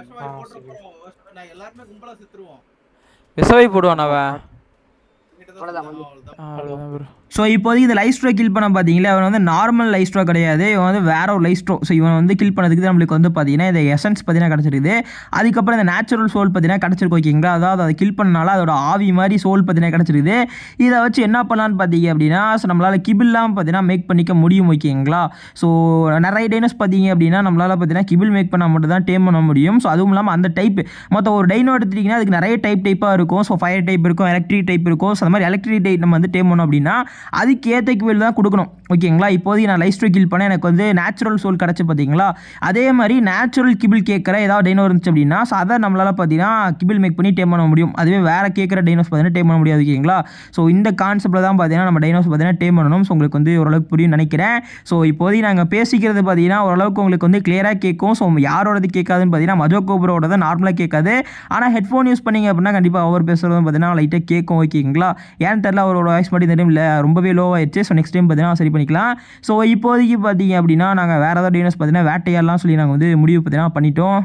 நான் எல்லாருமே கும்பலா செத்துருவோம் விசவை போடுவான் அவன் அவ்வளவுதான் வந்து. அவ்வளவுதான் bro. ஸோ இப்போதைக்கு இந்த லைஸ்ட்ரோ கில் பண்ண பார்த்தீங்களா அவன் வந்து நார்மல் லைஸ்ட்ரோ கிடையாது இவன் வந்து வேற ஒரு லைஸ்ட்ரோ ஸோ இவன் வந்து கில் பண்ணதுக்கு தான் நம்மளுக்கு வந்து பார்த்தீங்கன்னா இந்த எசன்ஸ் பார்த்தீங்கன்னா கிடச்சிருக்குது அதுக்கப்புறம் இந்த நேச்சுரல் சோல் பார்த்தீங்கன்னா கிடச்சிருக்கு ஓகேங்களா அதாவது அதை கில் பண்ணனால அதோட ஆவி மாதிரி சோல் பார்த்தீங்கன்னா கிடச்சிருக்குது இதை வச்சு என்ன பண்ணலான்னு பார்த்தீங்க அப்படின்னா ஸோ நம்மளால் கிபில்லாம் பார்த்தீங்கன்னா மேக் பண்ணிக்க முடியும் ஓகேங்களா ஸோ நிறைய டைனோஸ் பார்த்தீங்க அப்படின்னா நம்மளால் பார்த்தீங்கன்னா கிபில் மேக் பண்ணால் மட்டும் தான் டேம் பண்ண முடியும் ஸோ அதுவும் இல்லாமல் அந்த டைப் மொத்தம் ஒரு டைனோ எடுத்துட்டிங்கன்னா அதுக்கு நிறைய டைப் டைப்பாக இருக்கும் ஸோ ஃபயர் டைப் இருக்கும் எலக்ட்ரிக் டைப் இருக்கும் ஸோ அந்த மாதிரி எலக்ட்ரிக் டைப் நம்ம வந்து டேம் பண்ணோம் அப்படின்னா அதுக்கு ஏற்ற கிபில் தான் கொடுக்கணும் ஓகேங்களா இப்போதைக்கு நான் லைஃப் ஸ்டோ கில் பண்ண எனக்கு வந்து நேச்சுரல் சோல் கிடச்சி பார்த்தீங்களா அதே மாதிரி நேச்சுரல் கிபில் கேட்குற ஏதாவது டைனோ இருந்துச்சு அப்படின்னா ஸோ அதை நம்மளால் பார்த்தீங்கன்னா கிபில் மேக் பண்ணி டேம் பண்ண முடியும் அதுவே வேறு கேட்குற டைனோஸ் பார்த்தீங்கன்னா டேம் பண்ண முடியாது ஓகேங்களா ஸோ இந்த கான்செப்ட்டில் தான் பார்த்தீங்கன்னா நம்ம டைனோஸ் பார்த்தீங்கன்னா டேம் பண்ணணும் ஸோ உங்களுக்கு வந்து ஓரளவுக்கு புரியும் நினைக்கிறேன் ஸோ இப்போதைக்கு நாங்கள் பேசிக்கிறது பார்த்தீங்கன்னா ஓரளவுக்கு உங்களுக்கு வந்து கிளியராக கேட்கும் ஸோ யாரோடது கேட்காதுன்னு பார்த்தீங்கன்னா மஜோ கோபுரோட நார்மலாக கேட்காது ஆனால் ஹெட்ஃபோன் யூஸ் பண்ணீங்க அப்படின்னா கண்டிப்பாக அவர் பேசுகிறது பார்த்தீங்கன்னா லைட்டாக கேட்கும் ஓகேங்களா ஏன்னு தெரியல அவரோட வாய்ஸ் மட்டும் இந்த டைம் இல்லை ரொம்பவே லோ ஆயிடுச்சு ஸோ நெக்ஸ்ட் டைம் பார்த்தீங்கன்னா சரி பண்ணிக்கலாம் ஸோ இப்போதைக்கு பார்த்தீங்க அப்படின்னா நாங்கள் வேறு ஏதாவது டைனோஸ் பார்த்தீங்கன்னா வேட்டையாடலாம் சொல்லி நாங்கள் வந்து முடிவு பார்த்தீங்கன்னா பண்ணிட்டோம்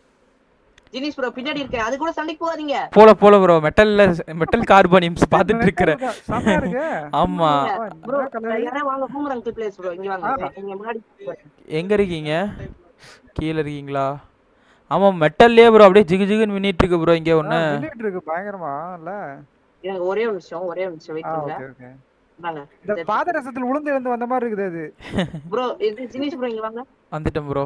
ஜினிஸ் ப்ரோ பின்னாடி இருக்கேன் அது கூட சண்டைக்கு போகாதீங்க போல போல ப்ரோ மெட்டல்ல மெட்டல் கார்பனியம்ஸ் பார்த்துட்டு இருக்கிறேன் செமையா இருக்கு ஆமா ப்ரோ என்ன colour? யாரா வாங்க பூமரங் பிளேஸ் ப்ரோ இங்க வாங்க இங்க முன்னாடி எங்க இருக்கீங்க கீழே இருக்கீங்களா ஆமா மெட்டல்லே ப்ரோ அப்படியே ஜிகு ஜிகுன்னு மின்னிட்டு இருக்கு ப்ரோ இங்க ஒண்ணு மின்னிட்டு இருக்கு பயங்கரமா இல்ல எனக்கு ஒரே ஒரு நிமிஷம் ஒரே ஒரு நிமிஷம் வெயிட் ஆ பண்ணுங்க ஓகே ஓகே வாங்க இந்த பாதரசத்துல உளுந்து எழுந்து வந்த மாதிரி இருக்குது அது ப்ரோ இது ஜினிஸ் ப்ரோ இங்க வாங்க வந்துட்டேன் ப்ரோ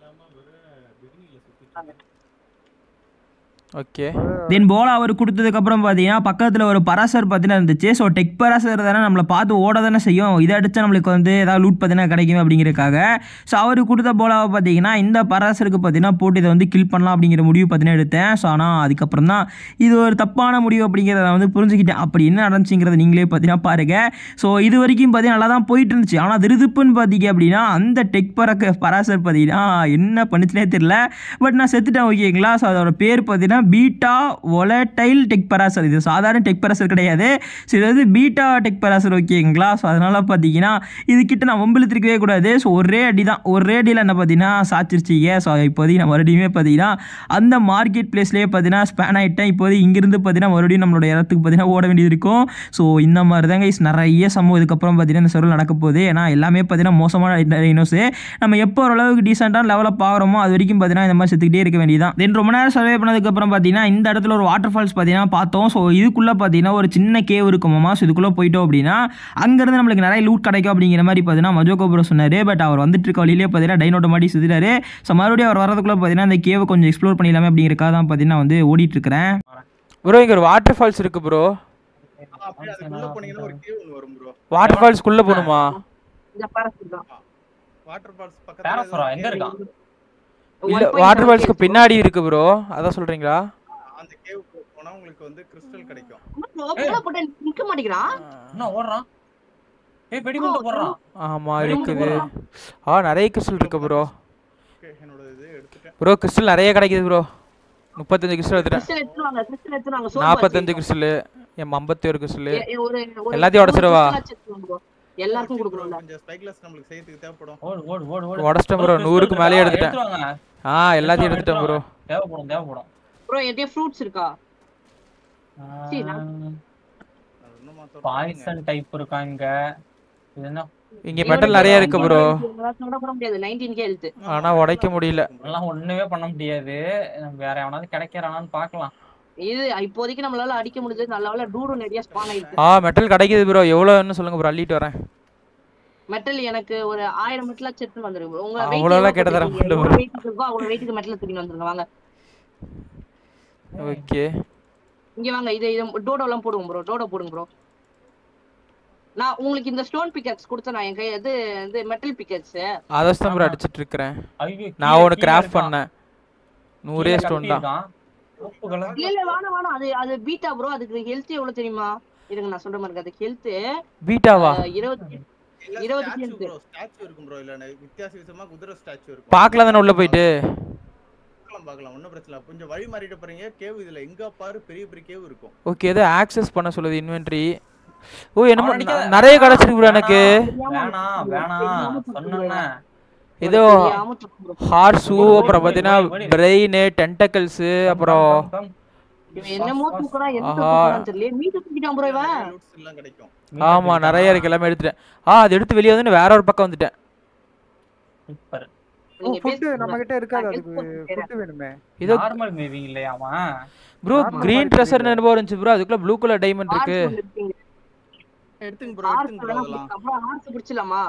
ஓகே தென் போலா அவர் கொடுத்ததுக்கப்புறம் பார்த்தீங்கன்னா பக்கத்தில் ஒரு பராசர் பார்த்தீங்கன்னா இருந்துச்சு ஸோ டெக் பராசர் தானே நம்மளை பார்த்து ஓட தானே செய்யும் இதை அடித்தா நம்மளுக்கு வந்து ஏதாவது லூட் பார்த்தீங்கன்னா கிடைக்கும் அப்படிங்கிறதுக்காக ஸோ அவர் கொடுத்த போலாவை பார்த்தீங்கன்னா இந்த பராசருக்கு பார்த்தீங்கன்னா போட்டு இதை வந்து கில் பண்ணலாம் அப்படிங்கிற முடிவு பார்த்தீங்கன்னா எடுத்தேன் ஸோ ஆனால் அதுக்கப்புறம் தான் இது ஒரு தப்பான முடிவு அப்படிங்கிறத நான் வந்து புரிஞ்சுக்கிட்டேன் அப்படி என்ன நடந்துச்சுங்கிறத நீங்களே பார்த்தீங்கன்னா பாருங்கள் ஸோ இது வரைக்கும் பார்த்தீங்கன்னா நல்லா தான் போயிட்டு இருந்துச்சு ஆனால் திருதுப்புன்னு பார்த்தீங்க அப்படின்னா அந்த டெக் பறக்க பராசர் பார்த்தீங்கன்னா என்ன பண்ணுச்சுனே தெரியல பட் நான் செத்துட்டேன் ஓகேங்களா ஸோ அதோட பேர் பார்த்தீங்கன்னா பீட்டா ஒலடைல் டெக் பராசர் இது சாதாரண டெக் பராசர் கிடையாது ஸோ இது வந்து பீட்டா டெக் பராசர் ஓகேங்களா ஸோ அதனால் பார்த்தீங்கன்னா இதுக்கிட்ட நான் வம்பிழுத்திருக்கவே கூடாது ஸோ ஒரே அடி தான் ஒரே அடியில் என்ன பார்த்தீங்கன்னா சாச்சிருச்சிங்க ஸோ இப்போதைக்கு நான் மறுபடியுமே பார்த்தீங்கன்னா அந்த மார்க்கெட் பிளேஸ்லேயே பார்த்தீங்கன்னா ஸ்பேன் ஆகிட்டேன் இப்போது இங்கிருந்து பார்த்தீங்கன்னா மறுபடியும் நம்மளோட இடத்துக்கு பார்த்தீங்கன்னா ஓட வேண்டியது இருக்கும் ஸோ இந்த மாதிரி தாங்க guys நிறைய சம்பவம் இதுக்கப்புறம் பார்த்தீங்கன்னா இந்த சர்வல் நடக்க போகுது ஏன்னா எல்லாமே பார்த்தீங்கன்னா மோசமான டைனோஸு நம்ம எப்போ ஓரளவுக்கு டீசெண்டான லெவலில் பார்க்குறோமோ அது வரைக்கும் பார்த்தீங்கன்னா இந்த மாதிரி செத்துக்கிட்டே இருக்க வேண்டியதான் தென் ரொம்ப நேரம் சர்வே பண்ணதுக்கப்புறம் பார்த்தீங்கன்னா இந்த இடத்துல ஒரு வாட்டர் ஃபால்ஸ் பார்த்தீங்கன்னா பார்த்தோம் ஸோ இதுக்குள்ளே பார்த்தீங்கன்னா ஒரு சின்ன கேவ் இருக்குமாமா ஸோ இதுக்குள்ளே போயிட்டோம் அப்படின்னா அங்கேருந்து நம்மளுக்கு நிறைய லூட் கிடைக்கும் அப்படிங்கிற மாதிரி பார்த்தீங்கன்னா மஜோ கோபுரம் சொன்னார் பட் அவர் வந்துட்டு இருக்க வழியிலே பார்த்தீங்கன்னா டைனோட மாட்டி சுற்றிட்டாரு ஸோ மறுபடியும் அவர் வரதுக்குள்ளே பார்த்தீங்கன்னா அந்த கேவை கொஞ்சம் எக்ஸ்ப்ளோர் பண்ணிடலாமே அப்படிங்கிறக்காக தான் பார்த்தீங்கன்னா வந்து ஓடிட்டு இருக்கிறேன் ப்ரோ இங்க ஒரு வாட்டர் ஃபால்ஸ் இருக்கு ப்ரோ அப்படியே அதுக்குள்ள போனீங்கன்னா ஒரு கேவ் ஒன்று வரும் ப்ரோ வாட்டர் ஃபால்ஸ் குள்ள போகணுமா இந்த பராசர் தான் வாட்டர் ஃபால்ஸ் பேரஃபரா எங்க பக்கத்துல இருக்கான் இல்ல வாட்டர் ஃபால்ஸ்க்கு பின்னாடி இருக்கு ப்ரோ அதான் சொல்றீங்களா அந்த கேவ் போனா உங்களுக்கு வந்து கிறிஸ்டல் கிடைக்கும் போல போட்டு நிக்க மாட்டேங்கிறான் என்ன ஓடுறான் ஏய் வெடி குண்டு போடுறான் ஆமா இருக்குது ஆ நிறைய கிறிஸ்டல் இருக்கு ப்ரோ Okay, என்னோட இது எடுத்துட்டேன் ப்ரோ கிறிஸ்டல் நிறைய கிடைக்குது ப்ரோ முப்பத்தஞ்சு கிறிஸ்டல் எடுத்துட்டேன் கிறிஸ்டல் எடுத்துவாங்க கிறிஸ்டல் எடுத்துவாங்க சோப்பு நாற்பத்தஞ்சு கிறிஸ்டல் என் ஐம்பத்தி ஒரு கிறிஸ்டல் எ- எ- ஒரு ஒரு எல்லாத்தையும் உடைச்சிடவா? crystal வச்சு எடுத்துவாங்க bro. எல்லாருக்கும் கொடுக்கணும்ல கொஞ்சம் ஸ்பைக்லெஸ் நம்மளுக்கு செய்யறதுக்கு தேவைப்படும் ஓடு ஓடு ஓடு ஓடு உடச்சிட்டேன் ப்ரோ நூறுக்கு மேலே எடுத்துட்டேன் எடுத்துவாங்க ஆ எல்லாத்தையும் எடுத்துட்டேன் ப்ரோ தேவைப்படும் தேவைப்படும் ப்ரோ என்கிட்ட ஃப்ரூட்ஸ் இருக்கா சீ, நான்- அது இன்னும் மாத்தணும். பாய்சன் டைப் இருக்கா இங்க இது என்ன இங்க மெட்டல் நிறைய இருக்கு ப்ரோ கூட போட முடியாது 19 கே எழுத்து ஆனா உடைக்க முடியல அதெல்லாம் ஒண்ணுமே பண்ண முடியாது நம்ம வேற எவனாவது கிடைக்கிறானான்னு பார்க்கலாம் இது இப்போதைக்கு நம்மளால அடிக்க முடிஞ்சது நல்ல வேளை டூடு நிறைய ஸ்பான் ஆயிருக்கு ஆ மெட்டல் கிடைக்குது ப்ரோ எவ்வளோன்னு சொல்லுங்க ப்ரோ அள்ளிட்டு வரேன் மெட்டல் எனக்கு ஒரு ஆயிரம் மெட்டலா செட்டு வந்துருங்க bro. உங்க weight அவ்வளவுலாம் எவ்வளவு கேட்ட தர போட்டிருக்கீங்க? மாட்டேன் எவ்வளவு weight இருக்கோ அவ்வளவு வெயிட்டுக்கு மெட்டல் தூக்கிட்டு வந்துருங்க வாங்க ஓகே இங்க வாங்க இது இது டோடோ எல்லாம் போடுங்க ப்ரோ டோடோ போடுங்க ப்ரோ நான் உங்களுக்கு இந்த ஸ்டோன் பிக்கெட்ஸ் கொடுத்தேன் நான் என் கை இது இது மெட்டல் பிக்கெட்ஸ் அதை தான் ப்ரோ அடிச்சிட்டு இருக்கிறேன் ஐயோ, நான் கீழே- ஒன்று கீழே கிராஃப்ட் இருக்கான். பண்ணேன் நூறே கீழே ஸ்டோன் தான் கட்டியிருக்கான். உப்பு கலர் இல்ல இல்ல வேணாம் வேணாம் அது அது பீட்டா ப்ரோ அதுக்கு ஹெல்த் எவ்வளவு தெரியுமா இருங்க நான் சொல்ற மாதிரி அதுக்கு ஹெல்த் பீட்டாவா இருபத்தி இல்ல இருபது ஸ்டாச்சு இருக்கு. ப்ரோ ஸ்டாச்சு இருக்கும் ப்ரோ இல்ல வித்தியாச வித்தியாசமா குதிரை ஸ்டாச்சு இருக்கும் பார்க்கலாம் தானே உள்ள போயிட்டு பார்க்கலாம் பார்க்கலாம் ஒன்றும் பிரச்சனை இல்லை கொஞ்சம் வழி மாறிட்டு போறீங்க கேவ் இதுல எங்க பாரு பெரிய பெரிய கேவ் இருக்கும் ஓகே ஏதோ ஆக்சஸ் பண்ண சொல்லுது இன்வென்ட்ரி ஓ என்னமோ அவன் அடிக்காத. ந- நிறைய கிடச்சிருக்கு ப்ரோ எனக்கு வேணாம் வேணாம் சொன்னேன் ஏதோ தெரியாம தப்பு bro. ஹார்ஸு அப்புறம் பார்த்தீங்கன்னா பிரெயின் டென்டக்கல்ஸு அப்புறம் இவன் என்னமோ தூக்குறான் எந்த ஆஹா. தூக்குறான்னு தெரியல மீட்டு தூக்கிட்டான் ப்ரோ இவன் லூட்ஸ் எல்லாம் கிடைக்கும் ஆமா நிறைய இருக்கு எல்லாமே எடுத்துட்டேன் ஆ அது எடுத்து வெளியே வந்து வேற ஒரு பக்கம் வந்துட்டேன் சூப்பர் நீங்க ஃபுட்டு பேசுங்க. நம்ம கிட்ட இருக்காது நான் அதுக்கு help பண்ணிக்கிறேன். ஃபுட்டு வேணுமே இதோ நார்மல் மேவிங் இல்லையா அவன் ப்ரோ normal கிரீன் மாதிரி ட்ரெஷர் தெரியல. என்னவோ இருந்துச்சு ப்ரோ அதுக்குள்ள ப்ளூ கலர் டைமண்ட் இருக்கு Horse ஒண்ணு இருக்குங்க. எடுத்துங்க ப்ரோ Horse எடுத்துங்க ப்ரோ வேணா அதெல்லாம் பிடிச்ச- அப்புறம் horse பிடிச்சலாமா?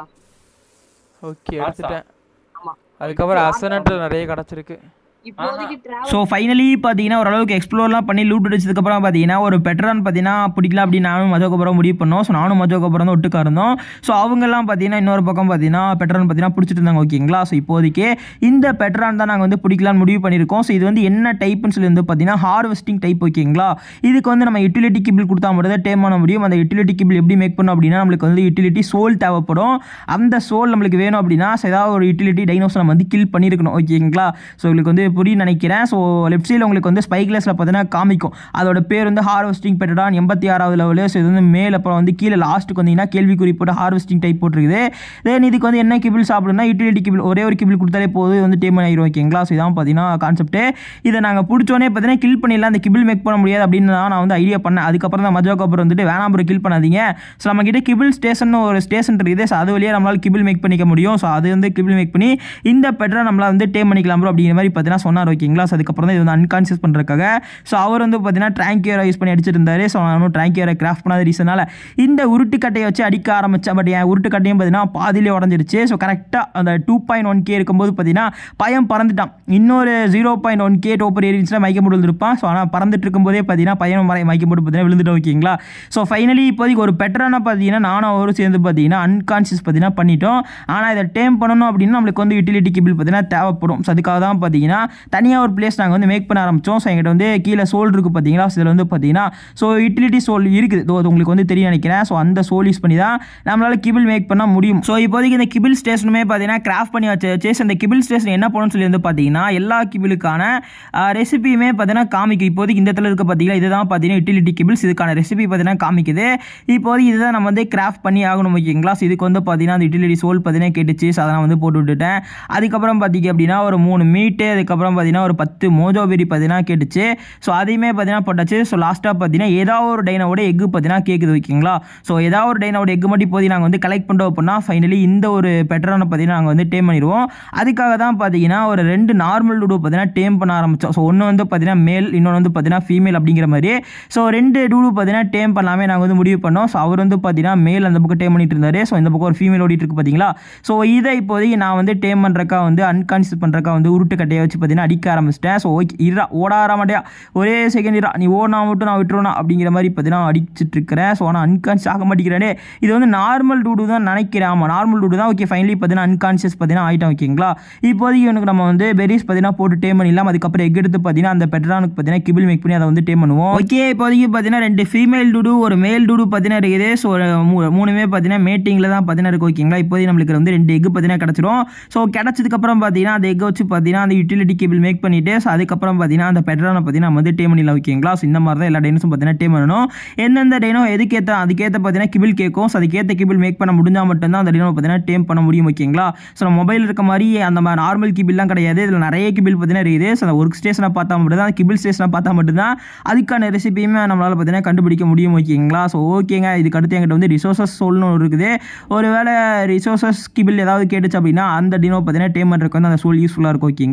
ஓகே Horse-ஆ? எடுத்துட்டேன் ஆமா. அதுக்கப்புறம் அசனட்ல நிறைய கிடச்சிருக்கு இப்போதைக்கு travel ஸோ ஃபைனலி பார்த்தீங்கன்னா ஓரளவுக்கு எக்ஸ்ப்ளோர்லாம் பண்ணி லூட் அடிச்சதுக்கப்புறம் பார்த்தீங்கன்னா ஒரு பெட்டரான் பார்த்தீங்கன்னா பிடிக்கல அப்படின்னு நானும் மஜோகபுரம் முடிவு பண்ணோம் ஸோ நானும் மஜோகபுரம் தான் ஒட்டுக்கா இருந்தோம் ஸோ அவங்கெல்லாம் பார்த்தீங்கன்னா இன்னொரு பக்கம் பார்த்தீங்கன்னா பெட்டரான் பார்த்தீங்கன்னா பிடிச்சிட்டு இருந்தாங்க ஓகேங்களா ஸோ இப்போதைக்கு இந்த பெட்டரான் தான் நாங்கள் வந்து பிடிக்கலான்னு முடிவு பண்ணியிருக்கோம் ஸோ இது வந்து என்ன டைப்புன்னு சொல்லி வந்து பார்த்தீங்கன்னா ஹார்வெஸ்டிங் டைப் ஓகேங்களா இதுக்கு வந்து நம்ம யூட்டிலிட்டி கிபிள் கொடுத்தா மட்டும் தான் டேம் பண்ண முடியும் அந்த யூட்டிலிட்டி கிபிள் எப்படி மேக் பண்ணோம் அப்படின்னா நம்மளுக்கு வந்து யூட்டிலிட்டி சோல் தேவைப்படும் அந்த சோல் நம்மளுக்கு வேணும் அப்படின்னா so ஏதாவது ஒரு யூட்டிலிட்டி டைனோஸ் நம்ம வந்து கில் பண்ணியிருக்கணும் ஓகேங்களா ஸோ உங்களுக்கு வந்து புரியும் நினைக்கிறேன் ஸோ லெஃப்ட் சைடில் உங்களுக்கு வந்து ஸ்பைக்லெஸில் பார்த்தீங்கன்னா காமிக்கும் அதோட பேர் வந்து ஹார்வெஸ்டிங் பெட்டடான் எண்பத்தி ஆறாவது லெவலு ஸோ இது வந்து மேல் அப்புறம் வந்து கீழே லாஸ்ட்டுக்கு வந்தீங்கன்னா கேள்விக்குறி போட்டு ஹார்வெஸ்டிங் டைப் போட்டிருக்குது தென் இதுக்கு வந்து என்ன கிபிள் சாப்பிடணும்னா யூட்டிலிட்டி கிபிள் ஒரே ஒரு கிபிள் கொடுத்தாலே போதும் இது வந்து டேம் ஆகிரும் ஓகேங்களா ஸோ இதான் பார்த்தீங்கன்னா கான்செப்ட் இதை நாங்கள் பிடிச்சோன்னே பார்த்தீங்கன்னா கில் பண்ணிடலாம் அந்த கிபிள் மேக் பண்ண முடியாது அப்படின்னு தான் நான் வந்து ஐடியா பண்ணேன் அதுக்கப்புறம் தான் மஜோ கப்பர் வந்துட்டு வேணாம் ப்ரோ கில் பண்ணாதீங்க ஸோ நம்ம கிட்ட கிபிள் ஸ்டேஷன் ஒரு ஸ்டேஷன் இருக்குது ஸோ அது வழியாக நம்மளால் கிபிள் மேக் பண்ணிக்க முடியும் ஸோ அது வந்து கிபிள் மேக் பண்ணி இந்த பெட்டரை நம்மளால் வந்து டேம் பண்ணிக்கலாம் ப்ரோ அப்படிங்கிற மாதிரி பார்த்தீங்கன்னா சொன்னார் ஓகேங்களா ஸோ அதுக்கப்புறம் தான் இது வந்து அன்கான்சியஸ் பண்ணுறதுக்காக ஸோ அவர் வந்து பார்த்தீங்கன்னா ட்ராங்கியரை யூஸ் பண்ணி அடிச்சிட்டு இருந்தாரு ஸோ நானும் ட்ராங்கியரை கிராஃப்ட் பண்ணாத ரீசனால இந்த உருட்டு கட்டையை வச்சு அடிக்க ஆரம்பித்தேன் பட் என் உருட்டு கட்டையும் பார்த்தீங்கன்னா பாதியிலே உடஞ்சிருச்சு ஸோ கரெக்டாக அந்த டூ பாயிண்ட் ஒன் கே இருக்கும்போது பார்த்தீங்கன்னா பையன் பறந்துட்டான் இன்னொரு ஜீரோ பாயிண்ட் ஒன் கே டோப்பர் ஏறிச்சுன்னா மயக்க போட்டு விழுந்திருப்பான் ஸோ ஆனால் பறந்துட்டு இருக்கும்போதே பார்த்தீங்கன்னா பையன் மறை மயக்க போட்டு பார்த்தீங்கன்னா விழுந்துட்டு ஓகேங்களா ஸோ ஃபைனலி இப்போதைக்கு ஒரு பெட்டரான பார்த்தீங்கன்னா நானும் அவரும் சேர்ந்து பார்த்தீங்கன்னா அன்கான்சியஸ் பார்த்தீங்கன்னா பண்ணிட்டோம் ஆனால் இதை டேம் பண்ணணும் அப்படின்னா நம்மளுக்கு வந்து யூட்டிலிட்டி கிபிள் பார்த்தீங்கன்னா தேவைப்படும் ஸோ அதுக்காக தான் பார்த்தீங்கன்னா தனியாக ஒரு பிளேஸ் நாங்கள் வந்து மேக் பண்ண ஆரம்பித்தோம் ஸோ எங்கிட்ட வந்து கீழே சோல் இருக்குது பார்த்தீங்களா ஸோ இதில் வந்து பார்த்தீங்கன்னா ஸோ யூட்டிலிட்டி சோல் இருக்குது இதோ அது உங்களுக்கு வந்து தெரியும் நினைக்கிறேன் ஸோ அந்த சோல் யூஸ் பண்ணி தான் நம்மளால் கிபிள் மேக் பண்ண முடியும் ஸோ இப்போதைக்கு இந்த கிபிள் ஸ்டேஷனுமே பார்த்தீங்கன்னா கிராஃப்ட் பண்ணி வச்சு ஸோ இந்த கிபிள் ஸ்டேஷன் என்ன பண்ணணும்னு சொல்லி வந்து பார்த்தீங்கன்னா எல்லா கிபிளுக்கான ரெசிபியுமே பார்த்தீங்கன்னா காமிக்கும் இப்போதைக்கு இந்த இடத்துல இருக்க பார்த்தீங்கன்னா இதுதான் பார்த்தீங்கன்னா யூட்டிலிட்டி கிபிள்ஸ் இதுக்கான ரெசிபி பார்த்தீங்கன்னா காமிக்குது இப்போதைக்கு இதுதான் நம்ம வந்து கிராஃப்ட் பண்ணி ஆகணும் ஓகேங்களா ஸோ இதுக்கு வந்து பார்த்தீங்கன்னா அந்த யூட்டிலிட்டி சோல் பார்த்தீங்கன்னா கேட்டுச்சு ஸோ அதை நான் வந்து போட்டு விட்டுட்டேன் அதுக்கப்புறம் பார்த்தீங்க அப்படின்னா ஒரு மூணு மீட்டு அதுக்கப்புறம் பார்த்தீங்கன்னா ஒரு பத்து மோஜோபெரி பார்த்தீங்கன்னா கேட்டுச்சு ஸோ அதையுமே பார்த்தீங்கன்னா போட்டாச்சு ஸோ லாஸ்ட்டாக பார்த்தீங்கன்னா ஏதாவது ஒரு டைனோட எக்கு பார்த்தீங்கன்னா கேட்குது ஓகேங்களா ஸோ ஏதாவது ஒரு டைனோட எக்கு மட்டும் இப்போதைக்கு நாங்கள் வந்து கலெக்ட் பண்ணுறோம் அப்படின்னா ஃபைனலி இந்த ஒரு பெட்டரான பார்த்தீங்கன்னா நாங்கள் வந்து டேம் பண்ணிடுவோம் அதுக்காக தான் பார்த்தீங்கன்னா ஒரு ரெண்டு நார்மல் டூடு பார்த்தீங்கன்னா டேம் பண்ண ஆரம்பித்தோம் ஸோ ஒன்று வந்து பார்த்தீங்கன்னா மேல் இன்னொன்று வந்து பார்த்தீங்கன்னா ஃபீமேல் அப்படிங்கிற மாதிரி ஸோ ரெண்டு டூடு பார்த்தீங்கன்னா டேம் பண்ணலாமே நாங்கள் வந்து முடிவு பண்ணோம் ஸோ அவர் வந்து பார்த்தீங்கன்னா மேல் அந்த பக்கம் டேம் பண்ணிட்டு இருந்தாரு ஸோ இந்த பக்கம் ஒரு ஃபீமேல் ஓடிட்டு இருக்கு பார்த்தீங்களா ஸோ இதை இப்போதைக்கு நான் வந்து டேம் பண்ணுறக்கா வந்து அன்கான்சியஸ் பண்ணுறக்கா வந்து உருட்டு கட்டையை வச்சு பார்த்தீங்கன்னா அடிக்க ஆரம்பிச்சிட்டேன் ஸோ ஓகே இரா ஓடார மாட்டியா ஒரே செகண்ட் இரா நீ ஓடினா மட்டும் நான் விட்டுருவேனா அப்படிங்கிற மாதிரி பார்த்தீங்கன்னா அடிச்சிட்டு இருக்கிறேன் ஸோ ஆனால் அன்கான்சியஸ் ஆக மாட்டேங்கிறேனே இது வந்து நார்மல் டூடு தான் நினைக்கிறேன் ஆமாம் நார்மல் டூடு தான் ஓகே ஃபைனலி பார்த்தீங்கன்னா அன்கான்சியஸ் பார்த்தீங்கன்னா ஆகிட்டோம் ஓகேங்களா இப்போதைக்கு எனக்கு நம்ம வந்து பெரிஸ் பார்த்தீங்கன்னா போட்டு டேம் பண்ணிடலாம் அதுக்கப்புறம் எக் எடுத்து பார்த்தீங்கன்னா அந்த பெட்ரானுக்கு பார்த்தீங்கன்னா கிபிள் மேக் பண்ணி அதை வந்து டேம் பண்ணுவோம் ஓகே இப்போதைக்கு பார்த்தீங்கன்னா ரெண்டு ஃபீமேல் டூடு ஒரு மேல் டூடு பார்த்தீங்கன்னா இருக்குது ஸோ மூணுமே பார்த்தீங்கன்னா மேட்டிங்கில் தான் பார்த்தீங்கன்னா இருக்கு ஓகேங்களா இப்போதைக்கு நம்மளுக்கு வந்து ரெண்டு எக் பார்த்தீங்கன்னா கிடச்சிரும் ஸோ கிடச்சதுக்கப்புறம் பார்த்தீங்கன்னா அந்த எக்கை வச்சு பார்த்தீங்கன்னா அந்த யூட்டிலிட்டி கேபிள் மேக் பண்ணிட்டு ஸோ அதுக்கப்புறம் பார்த்தீங்கன்னா அந்த பெட்ரானை பார்த்தீங்கன்னா நம்ம வந்து டேம் பண்ணிடலாம் ஓகேங்களா ஸோ இந்த மாதிரி தான் எல்லா டைனோஸும் பார்த்தீங்கன்னா டேம் பண்ணணும் எந்தெந்த டைனோ எதுக்கேற்ற அதுக்கேற்ற பார்த்தீங்கன்னா கிபிள் கேட்கும் ஸோ அதுக்கேற்ற கிபிள் மேக் பண்ண முடிஞ்சால் மட்டும்தான் அந்த டைனோ பார்த்தீங்கன்னா டேம் பண்ண முடியும் ஓகேங்களா ஸோ நம்ம மொபைல் இருக்க மாதிரி அந்த மாதிரி நார்மல் கிபிள்லாம் கிடையாது இதில் நிறைய கிபிள் பார்த்தீங்கன்னா இருக்குது ஸோ அந்த ஒர்க் ஸ்டேஷனை பார்த்தா மட்டும் தான் கிபிள் ஸ்டேஷனை பார்த்தா மட்டும்தான் அதுக்கான ரெசிபியுமே நம்மளால் பார்த்தீங்கன்னா கண்டுபிடிக்க முடியும் ஓகேங்களா ஸோ ஓகேங்க இதுக்கு அடுத்து என்கிட்ட வந்து ரிசோர்சஸ் சொல்லணும் ஒரு இருக்குது ஒருவேளை ரிசோர்சஸ் கிபிள் ஏதாவது கேட்டுச்சு அப்படின்னா அந்த டினோ பார்த்தீங்கன்னா டேம் பண்ணுறதுக்கு வந்து அந்த சோல் யூஸ்ஃபுல்லாக இருக்கும் ஓகேங்களா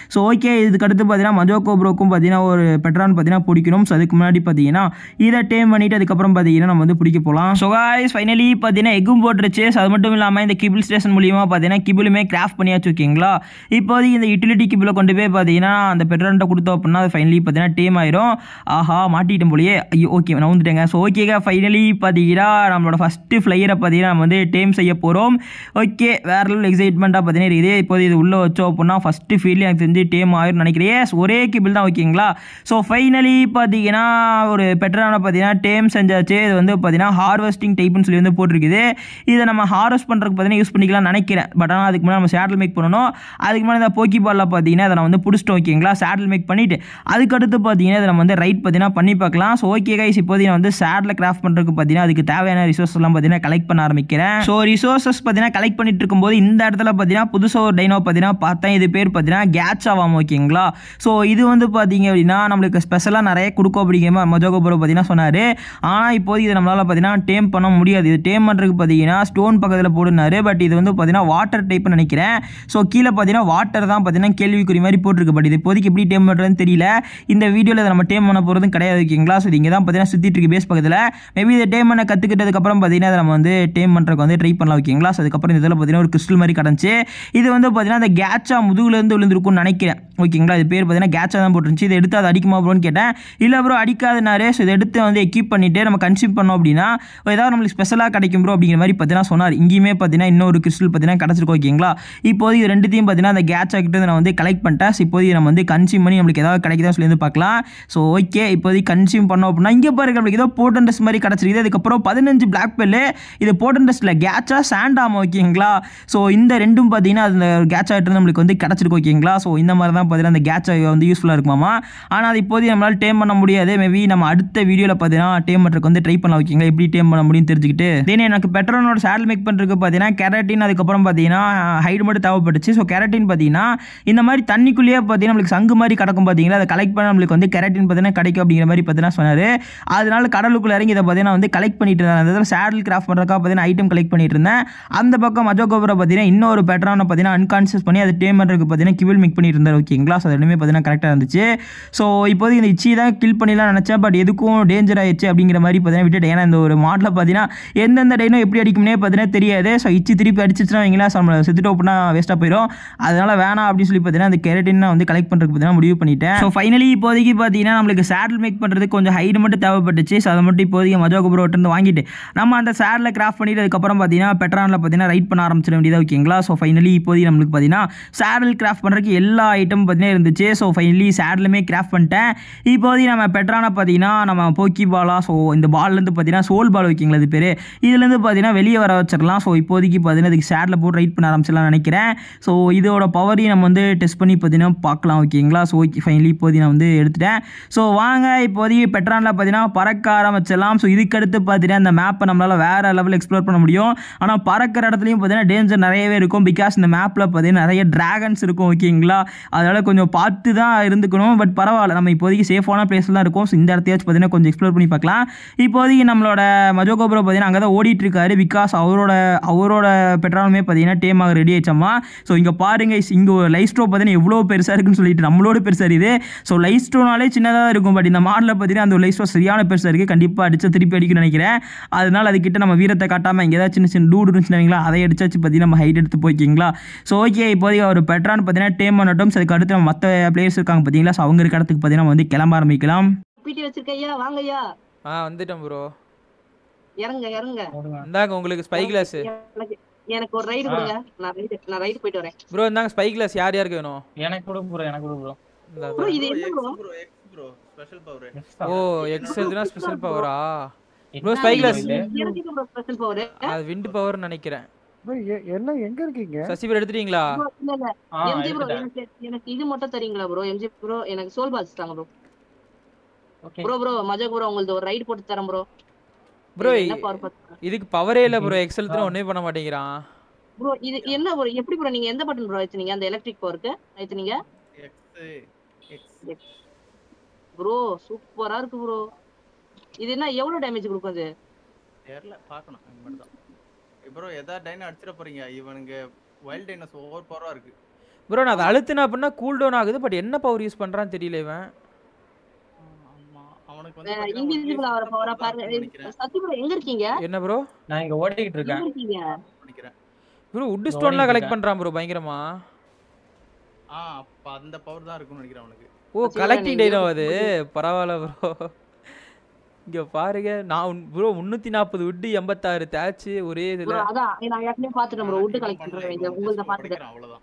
ஸோ ஓகே இதுக்கு அடுத்து பார்த்தீங்கன்னா மஜோகோ ப்ரோக்கும் பார்த்தீங்கன்னா ஒரு பெட்ரான் பார்த்தீங்கன்னா பிடிக்கணும் ஸோ அதுக்கு முன்னாடி பார்த்தீங்கன்னா இதை டேம் பண்ணிட்டு அதுக்கப்புறம் பார்த்தீங்கன்னா நம்ம வந்து பிடிக்க போகலாம் ஸோ காய்ஸ் ஃபைனலி பார்த்தீங்கன்னா எக்கும் போட்டுருச்சு ஸோ அது மட்டும் இல்லாமல் இந்த கிபிள் ஸ்டேஷன் மூலியமாக பார்த்தீங்கன்னா கிபிளுமே கிராஃப்ட் பண்ணியாச்சு ஓகேங்களா இப்போதைக்கு இந்த யூட்டிலிட்டி கிபிளை கொண்டு போய் பார்த்தீங்கன்னா அந்த பெட்ரான்ட்ட கொடுத்தோம் அப்படின்னா அது ஃபைனலி பார்த்தீங்கன்னா டேம் ஆயிரும் ஆஹா மாட்டிட்டேன் போலயே ஐயோ ஓகே நான் வந்துட்டேங்க ஸோ ஓகேங்க ஃபைனலி பார்த்தீங்கன்னா நம்மளோட ஃபஸ்ட்டு ஃப்ளையரை பார்த்தீங்கன்னா நம்ம வந்து டேம் செய்ய போகிறோம் ஓகே வேற லெவல் எக்ஸைட்மெண்ட்டாக பார்த்தீங்கன்னா இருக்குது இப்போது இது உள்ளே வச்சோம் அப்படின்னா ஃபஸ்ட்டு ஃபீல்டு எனக்கு தெரிஞ்சு டேம் ஆயிரும் நினைக்கிறேன் Yes, ஒரே கிபிள் தான் ஓகேங்களா ஸோ ஃபைனலி பார்த்தீங்கன்னா ஒரு பெட்டரான பார்த்தீங்கன்னா டேம் செஞ்சாச்சு இது வந்து பார்த்தீங்கன்னா ஹார்வெஸ்டிங் டைப்னு சொல்லி வந்து போட்டிருக்குது இதை நம்ம ஹார்வெஸ்ட் பண்ணுறதுக்கு பார்த்தீங்கன்னா யூஸ் பண்ணிக்கலாம்னு நினைக்கிறேன் பட் ஆனால் அதுக்கு முன்னாடி நம்ம சேட்டில் மேக் பண்ணணும் அதுக்கு முன்னாடி இந்த போக்கி பாலில் பார்த்தீங்கன்னா அதை நான் வந்து பிடிச்சிட்டோம் ஓகேங்களா சேட்டில் மேக் பண்ணிவிட்டு அதுக்கடுத்து பார்த்தீங்கன்னா இதை நம்ம வந்து ரைட் பார்த்தீங்கன்னா பண்ணி பார்க்கலாம் ஸோ ஓகே கைஸ் இப்போதைக்கு நான் வந்து சேட்டில் கிராஃப்ட் பண்ணுறதுக்கு பார்த்தீங்கன்னா அதுக்கு தேவையான ரிசோர்ஸ் எல்லாம் பார்த்தீங்கன்னா கலெக்ட் பண்ண ஆரம்பிக்கிறேன் ஸோ ரிசோர்ஸஸ் பார்த்தீங்கன்னா கலெக்ட் பண்ணிட்டு இருக்கும்போது இந்த இடத்துல பார்த்தீங்கன்னா புதுசாக ஒரு டைனோ பார்த்தீங்கன்னா பார்த்தேன் இது பேர் பார்த்தீங்கன்னா கேட்ச் ஆவாம் ஓகேங்களா ஸோ இது வந்து பார்த்தீங்க அப்படின்னா நம்மளுக்கு ஸ்பெஷலாக நிறைய கொடுக்கும் அப்படிங்கிற மாதிரி மஜோகோ ப்ரோ பார்த்தீங்கன்னா சொன்னார் ஆனால் இப்போதைக்கு இது நம்மளால் பார்த்தீங்கன்னா டேம் பண்ண முடியாது இது டேம் பண்ணுறதுக்கு பார்த்தீங்கன்னா ஸ்டோன் பக்கத்தில் போடுனாரு பட் இது வந்து பார்த்தீங்கன்னா வாட்டர் டைப்னு நினைக்கிறேன் ஸோ கீழே பார்த்தீங்கன்னா வாட்டர் தான் பார்த்தீங்கன்னா கேள்விக்குறி மாதிரி போட்டிருக்கு பட் இது இப்போதைக்கு எப்படி டேம் பண்ணுறதுன்னு தெரியல இந்த வீடியோவில் இதை நம்ம டேம் பண்ண போகிறதும் கிடையாது ஓகேங்களா ஸோ இது இங்கே தான் பார்த்தீங்கன்னா சுற்றிட்டு இருக்கு பேஸ் பக்கத்தில் மேபி இதை டேம் பண்ண கற்றுக்கிட்டதுக்கப்புறம் பார்த்தீங்கன்னா அதை நம்ம வந்து டேம் பண்ணுறதுக்கு வந்து ட்ரை பண்ணலாம் ஓகேங்களா ஸோ அதுக்கப்புறம் இந்த இதில் பார்த்தீங்கன்னா ஒரு கிறிஸ்டல் மாதிரி கிடந்துச்சு இது வந்து பார்த்தீங்கன்னா அந்த கேட்சா முதுகுலேருந்து விழுந்திருக்கும்னு நினைக்கிறேன் ஓகேங்களா இது பேர் பார்த்தீங்கன்னா கேட்சா தான் போட்டுருந்துச்சு இதை எடுத்து அதை அடிக்குமா ப்ரோன்னு கேட்டேன் இல்லை ப்ரோ அடிக்காதுனாரு ஸோ இதை எடுத்து வந்து எக்யூப் பண்ணிவிட்டு நம்ம கன்சியூம் பண்ணோம் அப்படின்னா ஏதாவது நம்மளுக்கு ஸ்பெஷலாக கிடைக்கும் ப்ரோ அப்படிங்கிற மாதிரி பார்த்தீங்கன்னா சொன்னார் இங்கேயுமே பார்த்தீங்கன்னா இன்னொரு கிறிஸ்டல் பார்த்தீங்கன்னா கிடச்சிருக்கும் ஓகேங்களா இப்போதைக்கு இது ரெண்டுத்தையும் பார்த்தீங்கன்னா அந்த கேட்சா கிட்ட நான் வந்து கலெக்ட் பண்ணிட்டேன் ஸோ இப்போதைக்கு நம்ம வந்து கன்சியூம் பண்ணி நம்மளுக்கு ஏதாவது கிடைக்குதா சொல்லி வந்து பார்க்கலாம் ஸோ ஓகே இப்போதைக்கு கன்சியூம் பண்ணோம் அப்படின்னா இங்கே பாருங்க நம்மளுக்கு ஏதோ போட்டன் ட்ரெஸ் மாதிரி கிடச்சிருக்குது அதுக்கப்புறம் பதினஞ்சு பிளாக் பெல்லு இது போட்டன் ட்ரெஸ்ட்டில் கேட்சா சாண்டாம் ஓகேங்களா ஸோ இந்த ரெண்டும் பார்த்தீங்கன்னா அந்த கேட்சா இருந்து நம்மளுக்கு வந்து கிடச்சிருக்கு ஓகேங்களா ஸோ இந்த மாதிரி தான் பார்த்தீங்கன்னா அந்த கேட்சா வந்து யூஸ்ஃபுல்லாக இருக்குமாமா ஆனால் அது இப்போதைக்கு நம்மளால் டேம் பண்ண முடியாது மேபி நம்ம அடுத்த வீடியோவில் பார்த்தீங்கன்னா டேம் பண்ணுறதுக்கு வந்து ட்ரை பண்ணலாம் ஓகேங்களா எப்படி டேம் பண்ண முடியும்னு தெரிஞ்சுக்கிட்டு தென் எனக்கு பெட்ரோனோட சேடல் மேக் பண்ணுறதுக்கு பார்த்தீங்கன்னா கெரட்டின் அதுக்கப்புறம் பார்த்தீங்கன்னா ஹைட் மட்டும் தேவைப்பட்டுச்சு ஸோ கெரட்டின் பார்த்தீங்கன்னா இந்த மாதிரி தண்ணிக்குள்ளேயே பார்த்தீங்கன்னா நம்மளுக்கு சங்கு மாதிரி கிடக்கும் பார்த்தீங்களா அதை கலெக்ட் பண்ண நம்மளுக்கு வந்து கெரட்டின் பார்த்தீங்கன்னா கிடைக்கும் அப்படிங்கிற மாதிரி பார்த்தீங்கன்னா சொன்னார் அதனால கடலுக்குள்ள இறங்கி இதை பார்த்தீங்கன்னா வந்து கலெக்ட் பண்ணிட்டு இருந்தேன் அந்த இதில் சேடல் கிராஃப்ட் பண்ணுறதுக்காக பார்த்தீங்கன்னா ஐட்டம் கலெக்ட் பண்ணிட்டு இருந்தேன் அந்த பக்கம் மஜோகோபுரை பார்த்தீங்கன்னா இன்னொரு பெட்ரானை பார்த்தீங்கன்னா அன்கான்சியஸ் பண்ணி அதை டேம் பண்ணுறதுக்கு பார்த்தீங்கன்னா கிவில் மிக் பண்ணிட்டு இருந்தார் ஓகேங்களா ஸோ அது ரெண்டுமே பார்த்தீங்கன்னா கரெக்டாக இருந்துச்சு ஸோ இப்போதைக்கு இந்த இச்சி தான் கில் பண்ணிடலாம் நினச்சேன் பட் எதுக்கும் டேஞ்சர் ஆயிடுச்சு அப்படிங்கிற மாதிரி பார்த்தீங்கன்னா விட்டுட்டேன் ஏன்னா இந்த ஒரு மாடலில் பார்த்தீங்கன்னா எந்தெந்த டைனோ எப்படி அடிக்கும்னே பார்த்தீங்கன்னா தெரியாது ஸோ இச்சி திருப்பி அடிச்சிச்சுன்னா வைங்களா ஸோ நம்மளை செத்துட்டோம் அப்படின்னா வேஸ்ட்டாக போயிடும் அதனால வேணாம் அப்படின்னு சொல்லி பார்த்தீங்கன்னா அந்த கெரட்டின் வந்து கலெக்ட் பண்ணுறதுக்கு பார்த்தீங்கன்னா முடிவு பண்ணிட்டேன் ஸோ ஃபைனலி இப்போதைக்கு பார்த்தீங்கன்னா நம்மளுக்கு சேடல் மேக் பண்ணுறதுக்கு கொஞ்சம் ஹைட் மட்டும் தேவைப்பட்டுச்சு ஸோ அதை மட்டும் இப்போதைக்கு மஜோ இருந்து வாங்கிட்டு நம்ம அந்த சேடில் கிராஃப்ட் பண்ணிட்டு அதுக்கப்புறம் பார்த்தீங்கன்னா பெட்ரானில் பார்த்தீங்கன்னா ரைட் பண்ண ஆரம்பிச்சிட வேண்டியதாக ஓகேங்களா ஸோ ஃபைனலி இப்போதைக்கு நம்மளுக்கு பார்த்தீங்கன்னா சேடல் கிராஃப்ட் பண்ணுறதுக்கு எல்லா ஐட்டமும் பார்த்தீங்கன்னா இருந்துச்சு ஸோ ஃபைனலி சேடலுமே கிராஃப்ட் பண்ணிட்டேன் இப்போதைக்கு நம்ம பெட்ரானை பார்த்தீங்கன்னா நம்ம போக்கி பாலா ஸோ இந்த பால்லேருந்து பார்த்தீங்கன்னா சோல் பால் வைக்கிங்களா இது பேர் இதுலேருந்து பார்த்தீங்கன்னா வெளியே வர வச்சிடலாம் ஸோ இப்போதைக்கு பார்த்தீங்கன்னா இதுக்கு சேடில் போட்டு ரைட் பண்ண ஆரம்பிச்சிடலாம் நினைக்கிறேன் ஸோ இதோட பவரையும் நம்ம வந்து டெஸ்ட் பண்ணி பார்த்தீங்கன்னா பார்க்கலாம் ஓகேங்களா ஸோ ஓகே ஃபைனலி இப்போதைக்கு நான் வந்து எடுத்துட்டேன் ஸோ வாங்க இப்போதைக்கு பெட்ரானில் பார்த்தீங்கன்னா பறக்க ஆரம்பிச்சிடலாம் ஸோ இதுக்கடுத்து பார்த்தீங்கன்னா இந்த மேப்பை நம்மளால் வேறு லெவலில் எக்ஸ்ப்ளோர் பண்ண முடியும் ஆனால் பறக்கிற இடத்துலையும் பார்த்தீங்கன்னா டேஞ்சர் நிறையவே இருக்கும் பிகாஸ் இந்த மேப்பில் பார்த்தீங்கன்னா நிறைய டிராகன்ஸ் இருக்கும் ஓகேங்களா அதனால் கொஞ்சம் பார்த்து தான் இருந்துக்கணும் பட் பரவாயில்ல நம்ம இப்போதைக்கு சேஃபான பிளேஸில் தான் இருக்கும் ஸோ இந்த இடத்தையாச்சும் பார்த்தீங்கன்னா கொஞ்சம் எக்ஸ்ப்ளோர் பண்ணி பார்க்கலாம் இப்போதைக்கு நம்மளோட மஜோகோபுரம் பார்த்தீங்கன்னா அங்கே தான் ஓடிட்டு இருக்காரு பிகாஸ் அவரோட அவரோட பெட்ரோலுமே பார்த்தீங்கன்னா டேம் ஆக ரெடி ஆயிடுச்சம்மா ஸோ இங்கே பாருங்க இங்கே லைட் ஸ்டோ பார்த்தீங்கன்னா எவ்வளோ பெருசாக இருக்குன்னு சொல்லிட்டு நம்மளோட பெருசாக இது ஸோ லைட் ஸ்டோனாலே சின்னதாக இருக்கும் பட் இந்த மாடலில் பார்த்தீங்கன்னா அந்த லைட் ஸ்டோ சரியான பெருசாக இருக்குது கண்டிப்பாக அடிச்சு திருப்பி அடிக்கணும்னு நினைக்கிறேன் அதனால அதுக்கிட்ட நம்ம வீரத்தை காட்டாமல் இங்கே ஏதாவது சின்ன சின்ன டூடு இருந்துச்சுன்னா அதை அடிச்சாச்சு பார்த்தீங்கன்னா நம்ம ஹைட் எடுத்து போய்க்கிங்களா ஸோ ஓகே இப்போதைக்கு ஒரு பெட்ரான் பார்த்தீங்கன்னா டேம் பண்ணட்டும் ஸோ அதுக்கு அடுத்து நம்ம மற்ற பிளேயர்ஸ் இருக்காங்க பார்த்தீங்களா ஸோ அவங்க இருக்க இடத்துக்கு பார்த்தீங்கன்னா நம்ம வந்து கிளம்ப ஆரம்பிக்கலாம் பிடி வச்சிருக்கையா வாங்கய்யா ஆ வந்துட்டேன் ப்ரோ இறங்க இறங்க போடுங்க இந்தாங்க உங்களுக்கு ஸ்பை கிளாஸ் எனக்கு எனக்கு ஒரு ரைடு கொடுங்க நான் ரைடு நான் ரைடு போயிட்டு வரேன் ப்ரோ இந்தாங்க ஸ்பை கிளாஸ் யார் யாருக்கு வேணும் எனக்கு கொடு ப்ரோ எனக்கு கொடு ப்ரோ இந்தா, ப்ரோ இந்தா. இது என்ன bro bro X bro special power oh X எதுனா ஸ்பெஷல் பவரா ப்ரோ ஸ்பை கிளாஸ் எனக்கு ப்ரோ ஸ்பெஷல் பவர் அது விண்ட் பவர்னு நினைக்கிறேன் bro, எ- எல்லாம் எங்க இருக்கீங்க சசி பேர் எடுத்துட்டீங்களா இல்ல இல்ல ஆ எம்ஜி ப்ரோ எடுத்துட்டேன் எனக்கு எனக்கு இது மட்டும் தரீங்களா ப்ரோ எம்ஜி ப்ரோ எனக்கு சோல் பால்ஸ் தாங்க ப்ரோ ஓகே ப்ரோ ப்ரோ மஜா ப்ரோ உங்களுக்கு ஒரு ரைடு போட்டு தரேன் ப்ரோ ப்ரோ என்ன பவர் பார்த்து இதுக்கு பவரே இல்லை ப்ரோ எக்ஸல் தான் ஒன்றே பண்ண மாட்டேங்கிறான் ப்ரோ இது என்ன ப்ரோ எப்படி ப்ரோ நீங்க எந்த பட்டன் ப்ரோ வச்சுனீங்க அந்த எலக்ட்ரிக் பவருக்கு வச்சுனீங்க எக்ஸ் எக்ஸ் ப்ரோ சூப்பரா இருக்கு ப்ரோ இது என்ன எவ்வளவு டேமேஜ் கொடுக்கும் அது தெரியல பார்க்கணும் அது மட்டும் தான் ப்ரோ எதா டைன் அடிச்சிட போறீங்க இவனுங்க வைல்ட் டைனஸ் ஓவர் பவரா இருக்கு ப்ரோ நான் அதை அழுத்தினா அப்படின்னா கூல் டவுன் ஆகுது பட் என்ன பவர் யூஸ் பண்ணுறான்னு தெரியல இவன் ஆமா அவனுக்கு வந்து பாத்தீங்கன்னா இன்விசிபிள் one ஆகிற case பவரா தான் பாருங்க இருக்கும்னு நினைக்கிறேன் சத்தியமா எங்க இருக்கீங்க என்ன ப்ரோ நான் இங்க ஓடிக்கிட்டு இருக்கேன் எங்க இருக்கீங்க நினைக்கிறேன் ப்ரோ உட் இதோ ஸ்டோன்லாம் ஓடிட்டு கலெக்ட் பண்ணுறான் ப்ரோ பயங்கரமா ஆ அப்ப அந்த பவர் தான் இருக்கும்னு நினைக்கிறேன் அவனுக்கு ஓ சரி, கலெக்டிங் நீங்க டைனோ அது பரவாயில்ல ப்ரோ இங்கே பாருங்க நான் ப்ரோ முந்நூற்றி நாற்பது விட்டு எண்பத்தாறு தேய்ச்சி ஒரே இதில் bro, அதான் நான் ஏற்கனவே பாத்துட்டேன் ப்ரோ வுட் கலெக்ட் பண்ணல, பண்றேன் இவன் உங்கள்ட்ட just பாத்துட்டேன் உடைக்கிறான், அவ்வளவுதான்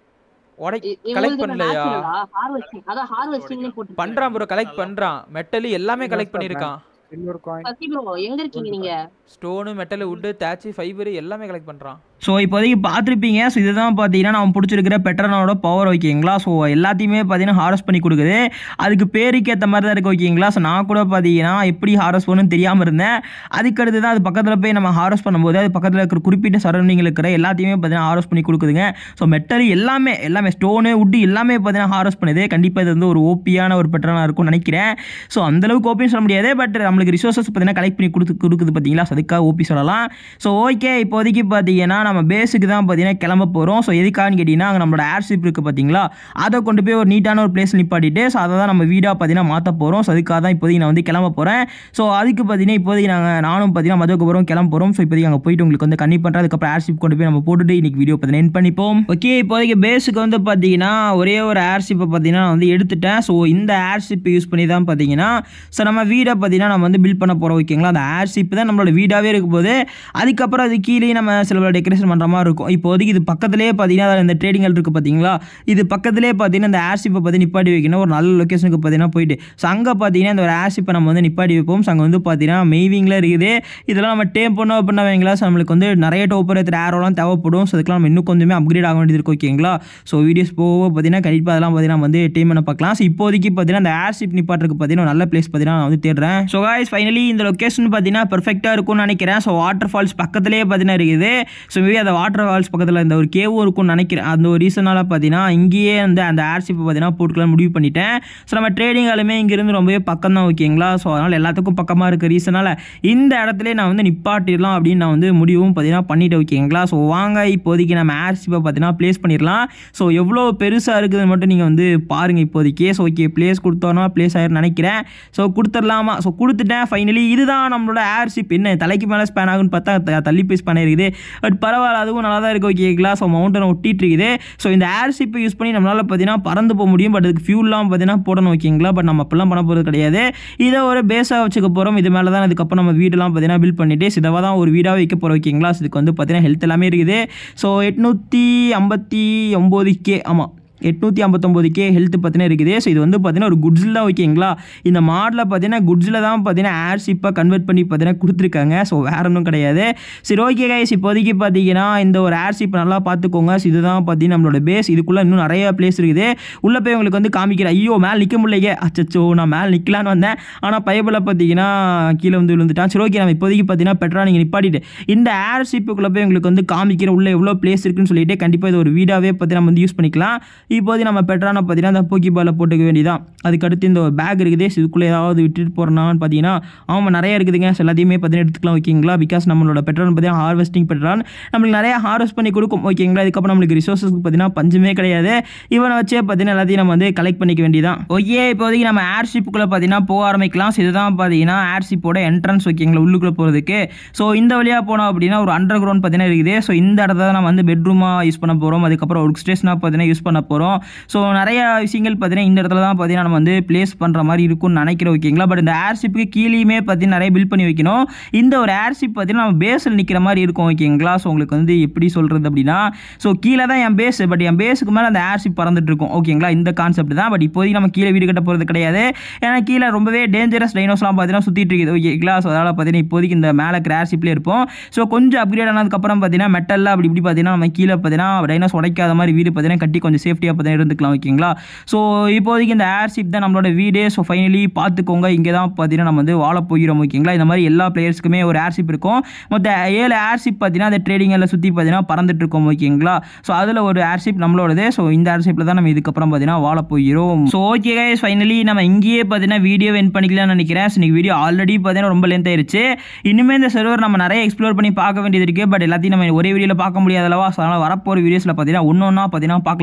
உடை இ- கலெக்ட் இவங்களுது பண்ணலையா natural ஆ? harvesting அதான் harvesting னே போட்டு பண்ணுறான் ப்ரோ கலெக்ட் பண்ணுறான் மெட்டலு எல்லாமே கலெக்ட் பண்ணியிருக்கான் சில்வர் காயின் சத்தி ப்ரோ எங்க இருக்கீங்க நீங்க ஸ்டோனு மெட்டலு உட்டு தேய்ச்சி ஃபைபரு எல்லாமே கலெக்ட் பண்ணுறான் ஸோ இப்போதைக்கு பார்த்துருப்பீங்க ஸோ இதுதான் பார்த்தீங்கன்னா நம்ம பிடிச்சிருக்கிற பெட்ரனோட பவர் ஓகேங்களா ஸோ எல்லாத்தையுமே பார்த்தீங்கன்னா ஹாரஸ் பண்ணி கொடுக்குது அதுக்கு பேருக்கு ஏற்ற மாதிரி தான் இருக்குது ஓகேங்களா ஸோ நான் கூட பார்த்தீங்கன்னா எப்படி ஹாரஸ் பண்ணணும்னு தெரியாமல் இருந்தேன் அதுக்கடுத்து தான் அது பக்கத்தில் போய் நம்ம ஹாரஸ் பண்ணும்போது அது பக்கத்தில் இருக்கிற குறிப்பிட்ட சரௌண்டிங்கில் இருக்கிற எல்லாத்தையுமே பார்த்தீங்கன்னா ஹாரஸ் பண்ணி கொடுக்குதுங்க ஸோ மெட்டல் எல்லாமே எல்லாமே ஸ்டோனு உட்டு எல்லாமே பார்த்தீங்கன்னா ஹாரஸ் பண்ணுது கண்டிப்பாக இது வந்து ஒரு ஓபியான ஒரு பெட்ரனாக இருக்கும்னு நினைக்கிறேன் ஸோ அந்தளவுக்கு ஓபின்னு சொல்ல முடியாது பட் நம்மளுக்கு ரிசோர்ஸஸ் பார்த்தீங்கன்னா கலெக்ட் பண்ணி கொடுத்து கொடுக்குது பார்த்தீங்களா ஸோ அதுக்காக ஓபி சொல்லலாம் ஸோ ஓகே இப்போதைக்கு பார்த்தீங்கன்னா நம்ம பேஸுக்கு தான் பார்த்தீங்கன்னா கிளம்ப போகிறோம் ஸோ எதுக்கான்னு கேட்டிங்கன்னா அங்கே நம்மளோட ஏர்ஷிப் இருக்குது பார்த்தீங்களா அதை கொண்டு போய் ஒரு நீட்டான ஒரு பிளேஸ் நிப்பாட்டிட்டு ஸோ அதை தான் நம்ம வீடாக பார்த்தீங்கன்னா மாற்ற போகிறோம் ஸோ அதுக்காக தான் இப்போதைக்கு நான் வந்து கிளம்ப போகிறேன் ஸோ அதுக்கு பார்த்தீங்கன்னா இப்போதைக்கு நாங்கள் நானும் பார்த்தீங்கன்னா மதுக்கு போகிறோம் கிளம்ப போகிறோம் ஸோ இப்போதைக்கு அங்கே போயிட்டு உங்களுக்கு வந்து கண்ணி பண்ணுறேன் அதுக்கப்புறம் ஏர்ஷிப் கொண்டு போய் நம்ம போட்டுட்டு இன்னைக்கு வீடியோ பார்த்தீங்கன்னா என் பண்ணிப்போம் ஓகே இப்போதைக்கு பேஸுக்கு வந்து பார்த்தீங்கன்னா ஒரே ஒரு ஏர்ஷிப்பை பார்த்தீங்கன்னா நான் வந்து எடுத்துட்டேன் ஸோ இந்த ஏர்ஷிப் யூஸ் பண்ணி தான் பார்த்தீங்கன்னா ஸோ நம்ம வீடை பார்த்தீங்கன்னா நம்ம வந்து பில்ட் பண்ண போகிறோம் ஓகேங்களா அந்த ஏர்ஷிப் தான் நம்மளோட வீடாகவே இருக்கும்போது அதுக்கப்புறம் அது கீழே நம்ம சில டெக்கரேஷன் பண்ணுற மாதிரி இருக்கும் இப்போதைக்கு இது பக்கத்துலேயே பார்த்தீங்கன்னா அதில் இந்த ட்ரேடிங்கள் இருக்குது பார்த்தீங்களா இது பக்கத்துலேயே பார்த்தீங்கன்னா இந்த ஏர்ஷிப்பை பற்றி நிப்பாட்டி வைக்கணும் ஒரு நல்ல லொக்கேஷனுக்கு பார்த்தீங்கன்னா போயிட்டு ஸோ அங்கே பார்த்தீங்கன்னா இந்த ஒரு ஏர்ஷிப்பை நம்ம வந்து நிப்பாட்டி வைப்போம் ஸோ அங்கே வந்து பார்த்தீங்கன்னா மெய்விங்கில் இருக்குது இதெல்லாம் நம்ம டேம் பண்ணோம் அப்படின்னா வைங்களா ஸோ நம்மளுக்கு வந்து நிறைய டோப்பர் ஏற்றுற ஏரோலாம் தேவைப்படும் ஸோ அதுக்கெல்லாம் நம்ம இன்னும் கொஞ்சமே அப்கிரேட் ஆக வேண்டியது இருக்கு ஓகேங்களா ஸோ வீடியோஸ் போக பார்த்தீங்கன்னா கண்டிப்பாக அதெல்லாம் பார்த்தீங்கன்னா நம்ம வந்து டீம் பண்ண பார்க்கலாம் ஸோ இப்போதைக்கு பார்த்தீங்கன்னா அந்த ஏர்ஷிப் நிப்பாட்டுறதுக்கு பார்த்தீங்கன்னா ஒரு நல்ல பிளேஸ் பார்த்தீங்கன்னா நான் வந்து தேடுறேன் ஸோ guys ஃபைனலி இந்த லொக்கேஷன் பார்த்தீங்கன்னா பெர்ஃபெக்டாக இருக்கும்னு நினைக்கிறேன் ஸோ வாட்டர் ஃபால்ஸ் பக்கத்துலேயே பார்த்தீங்கன்னா இருக்குது ஸோ மேபி அந்த வாட்டர் ஃபால்ஸ் பக்கத்தில் இந்த ஒரு கேவும் இருக்கும்னு நினைக்கிறேன் அந்த ஒரு ரீசனால் பார்த்தீங்கன்னா இங்கேயே வந்து அந்த ஏர்ஷிப்பை பார்த்தீங்கன்னா போட்டுக்கலாம் முடிவு பண்ணிட்டேன் ஸோ நம்ம ட்ரேடிங் ஆலுமே இங்கேருந்து ரொம்பவே பக்கம் தான் ஓகேங்களா ஸோ அதனால் எல்லாத்துக்கும் பக்கமாக இருக்க ரீசனால் இந்த இடத்துல நான் வந்து நிப்பாட்டிடலாம் அப்படின்னு நான் வந்து முடிவும் பார்த்தீங்கன்னா பண்ணிட்டு ஓகேங்களா ஸோ வாங்க இப்போதைக்கு நம்ம ஏர்ஷிப்பை பார்த்தீங்கன்னா ப்ளேஸ் பண்ணிடலாம் ஸோ எவ்வளோ பெருசாக இருக்குதுன்னு மட்டும் நீங்கள் வந்து பாருங்கள் இப்போதைக்கு ஸோ ஓகே ப்ளேஸ் கொடுத்தோன்னா ப்ளேஸ் ஆயிரும் நினைக்கிறேன் ஸோ கொடுத்துடலாமா ஸோ கொடுத்துட்டேன் ஃபைனலி இதுதான் நம்மளோட ஏர்ஷிப் என்ன தலைக்கு மேலே ஸ்பேன் ஆகுன்னு பார்த்தா த- தள்ளி போய் ஸ்பேன் இருக்குது பட் பரவாயில்ல அதுவும் நல்லா தான் இருக்கு ஓகேங்களா ஸோ மவுண்டனை ஒட்டிட்டு இருக்குது ஸோ இந்த ஏர்ஷிப்பை யூஸ் பண்ணி நம்மளால் பார்த்தீங்கன்னா பறந்து போக முடியும் பட் அதுக்கு ஃபியூல்லாம் பார்த்தீங்கன்னா போடணும் ஓகேங்களா பட் நம்ம அப்படிலாம் பண்ண போகிறது கிடையாது இதை ஒரு பேஸாக வச்சுக்க போகிறோம் இது மேலே தான் அதுக்கப்புறம் நம்ம வீடெல்லாம் பார்த்தீங்கன்னா பில்ட் பண்ணிட்டு சிதவாக தான் ஒரு வீடாக வைக்க போகிறோம் ஓகேங்களா So இதுக்கு வந்து பார்த்தீங்கன்னா ஹெல்த் எல்லாமே இருக்குது ஸோ எட்நூற்றி ஐம்பத்தி ஒம்பது கே ஆமாம் எட்நூற்றி ஐம்பத்தொம்போது கே ஹெல்த் பார்த்தீங்கன்னா இருக்குது ஸோ இது வந்து பார்த்தீங்கன்னா ஒரு குட்ஸில் தான் ஓகேங்களா இந்த மாடலில் பார்த்தீங்கன்னா குட்ஸில் தான் பார்த்தீங்கன்னா ஏர்ஷிப்பை கன்வெர்ட் பண்ணி பார்த்தீங்கன்னா கொடுத்துருக்காங்க ஸோ வேற ஒன்றும் கிடையாது சரி ஓகே கைஸ் இப்போதைக்கு பார்த்தீங்கன்னா இந்த ஒரு ஏர்ஷிப் நல்லா பார்த்துக்கோங்க ஸோ இதுதான் பார்த்தீங்கன்னா நம்மளோட பேஸ் இதுக்குள்ளே இன்னும் நிறைய பிளேஸ் இருக்குது உள்ளே போய் உங்களுக்கு வந்து காமிக்கிறேன் ஐயோ மேலே நிற்க முடியலையே அச்சச்சோ நான் மேலே நிற்கலான்னு வந்தேன் ஆனால் பைபிளில் பார்த்தீங்கன்னா கீழே வந்து விழுந்துட்டான் சரி ஓகே நம்ம இப்போதைக்கு பார்த்தீங்கன்னா பெட்ரா நீங்கள் நிப்பாட்டிட்டு இந்த ஏர்ஷிப்புக்குள்ளே போய் உங்களுக்கு வந்து காமிக்கிற உள்ள எவ்வளோ பிளேஸ் இருக்குன்னு சொல்லிட்டு கண்டிப்பாக இது ஒரு வீடாகவே பார்த்து நம்ம வந்து யூஸ் பண்ணிக்கலாம் இப்போதைக்கு நம்ம பெட்ரானை பார்த்தீங்கன்னா அந்த போக்கி பாலில் போட்டுக்க வேண்டியதான் அதுக்கடுத்து இந்த பேக் இருக்குது so இதுக்குள்ளே ஏதாவது விட்டுட்டு போகிறனான்னு பார்த்தீங்கன்னா ஆமாம் நிறைய இருக்குதுங்க so எல்லாத்தையுமே பார்த்தீங்கன்னா எடுத்துக்கலாம் ஓகேங்களா பிகாஸ் நம்மளோட பெட்ரான் பார்த்தீங்கன்னா ஹார்வெஸ்டிங் பெட்ரான் நம்மளுக்கு நிறைய ஹார்வெஸ்ட் பண்ணி கொடுக்கும் ஓகேங்களா இதுக்கப்புறம் நம்மளுக்கு ரிசோர்ஸஸ்க்கு பார்த்தீங்கன்னா பஞ்சமே கிடையாது இவனை வச்சே பார்த்தீங்கன்னா எல்லாத்தையும் நம்ம வந்து கலெக்ட் பண்ணிக்க வேண்டியதான் ஓகே இப்போதைக்கு நம்ம ஏர்ஷிப்புக்குள்ளே பார்த்தீங்கன்னா போக ஆரம்பிக்கலாம் ஸோ இதுதான் பார்த்தீங்கன்னா ஏர்ஷிப்போட என்ட்ரன்ஸ் ஓகேங்களா உள்ளுக்குள்ளே போகிறதுக்கு ஸோ இந்த வழியாக போனோம் அப்படின்னா ஒரு அண்டர் கிரவுண்ட் பார்த்தீங்கன்னா இருக்குது ஸோ இந்த இடத்த தான் நம்ம வந்து பெட்ரூமாக யூஸ் பண்ண போகிறோம் அதுக்கப்புறம் ஒர்க் ஸ்டேஷனாக பார்த்தீங்கன்னா யூஸ் பண்ண போகிறோம் ஸோ நிறைய விஷயங்கள் பார்த்தீங்கன்னா இந்த இடத்துல தான் பார்த்தீங்கன்னா நம்ம வந்து பிளேஸ் பண்ணுற மாதிரி இருக்கும்னு நினைக்கிறோம் ஓகேங்களா பட் இந்த ஏர்ஷிப்புக்கு கீழேயுமே பார்த்தீங்கன்னா நிறைய பில்ட் பண்ணி வைக்கணும் இந்த ஒரு ஏர்ஷிப் பார்த்தீங்கன்னா நம்ம பேஸில் நிற்கிற மாதிரி இருக்கும் ஓகேங்களா ஸோ உங்களுக்கு வந்து எப்படி சொல்கிறது அப்படின்னா ஸோ கீழே தான் என் பேஸ் பட் என் பேஸுக்கு மேலே அந்த ஏர்ஷிப் பறந்துட்டு இருக்கும் ஓகேங்களா இந்த கான்செப்ட் தான் பட் இப்போதைக்கு நம்ம கீழே வீடு கட்ட போகிறது கிடையாது ஏன்னா கீழே ரொம்பவே டேஞ்சரஸ் டைனோஸ்லாம் பார்த்தீங்கன்னா சுற்றிட்டு இருக்குது ஓகேங்களா ஸோ அதனால் பார்த்தீங்கன்னா இப்போதைக்கு இந்த மேலே ஏர்ஷிப்லேயே இருப்போம் ஸோ கொஞ்சம் அப்கிரேட் ஆனதுக்கப்புறம் பார்த்தீங்கன்னா மெட்டலில் அப்படி இப்படி பார்த்தீங்கன்னா நம்ம கீழே பார்த்தீங்கன்னா டைனோஸ் உடைக்காத மாதிரி வீடு பார்த்தீங்கன்னா கட்டி கொஞ்சம் சேஃப்டியாக பார்த்தீங்கன்னா இருந்துக்கலாம் ஓகேங்களா ஸோ இப்போதைக்கு இந்த ஏர்ஷிப் தான் நம்மளோட வீடு ஸோ ஃபைனலி பார்த்துக்கோங்க இங்கே தான் பார்த்தீங்கன்னா நம்ம வந்து வாழ போகிறோம் ஓகேங்களா இந்த மாதிரி எல்லா பிளேயர்ஸ்க்குமே ஒரு ஏர்ஷிப் இருக்கும் மொத்த ஏழு ஏர்ஷிப் பார்த்தீங்கன்னா அந்த ட்ரேடிங் எல்லாம் சுற்றி பார்த்தீங்கன்னா பறந்துட்டு இருக்கோம் ஓகேங்களா ஸோ அதில் ஒரு ஏர்ஷிப் நம்மளோடது ஸோ இந்த ஏர்ஷிப்பில் தான் நம்ம இதுக்கப்புறம் பார்த்தீங்கன்னா வாழ போகிறோம் ஸோ ஓகே கைஸ் ஃபைனலி நம்ம இங்கேயே பார்த்தீங்கன்னா வீடியோ வென் பண்ணிக்கலாம்னு நினைக்கிறேன் ஸோ இன்னைக்கு வீடியோ ஆல்ரெடி பார்த்தீங்கன்னா ரொம்ப லென்த் ஆயிருச்சு இனிமேல் இந்த சர்வர் நம்ம நிறைய எக்ஸ்ப்ளோர் பண்ணி பார்க்க வேண்டியது இருக்குது பட் எல்லாத்தையும் நம்ம ஒரே வீடியோவில் பார்க்க முடியாதல்லவா ஸோ அதனால் வரப்போகிற வீடியோஸில் பார்த்தீங்கன்னா ஒன்று ஒன்றா பார்த்தீங்கன்னா பார்க்கலாம் ஓகேங்களா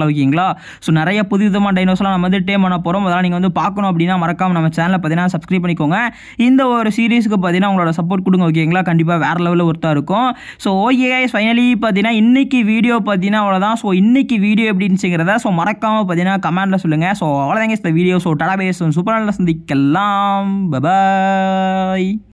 ஸோ நிறைய புது விதமான டைனோஸ்லாம் நம்ம வந்து டேம் பண்ண போகிறோம் அதெல்லாம் நீங்கள் வந்து பார்க்கணும் அப்படின்னா மறக்காம நம்ம சேனலை பார்த்தீங்கன்னா சப்ஸ்கிரைப் பண்ணிக்கோங்க இந்த ஒரு சீரீஸ்க்கு பார்த்தீங்கன்னா உங்களோட சப்போர்ட் கொடுங்க ஓகேங்களா கண்டிப்பாக வேறு லெவலில் ஒருத்தா இருக்கும் ஸோ ஓகே ஃபைனலி பார்த்தீங்கன்னா இன்னைக்கு வீடியோ பார்த்தீங்கன்னா அவ்வளோதான் ஸோ இன்னைக்கு வீடியோ எப்படி இருந்துச்சுங்கிறத ஸோ மறக்காமல் பார்த்தீங்கன்னா கமெண்ட்டில் சொல்லுங்கள் ஸோ அவ்வளோதாங்க இந்த வீடியோ ஸோ டடா பேஸ் சூப்பர் சந்திக்கலாம் பபாய்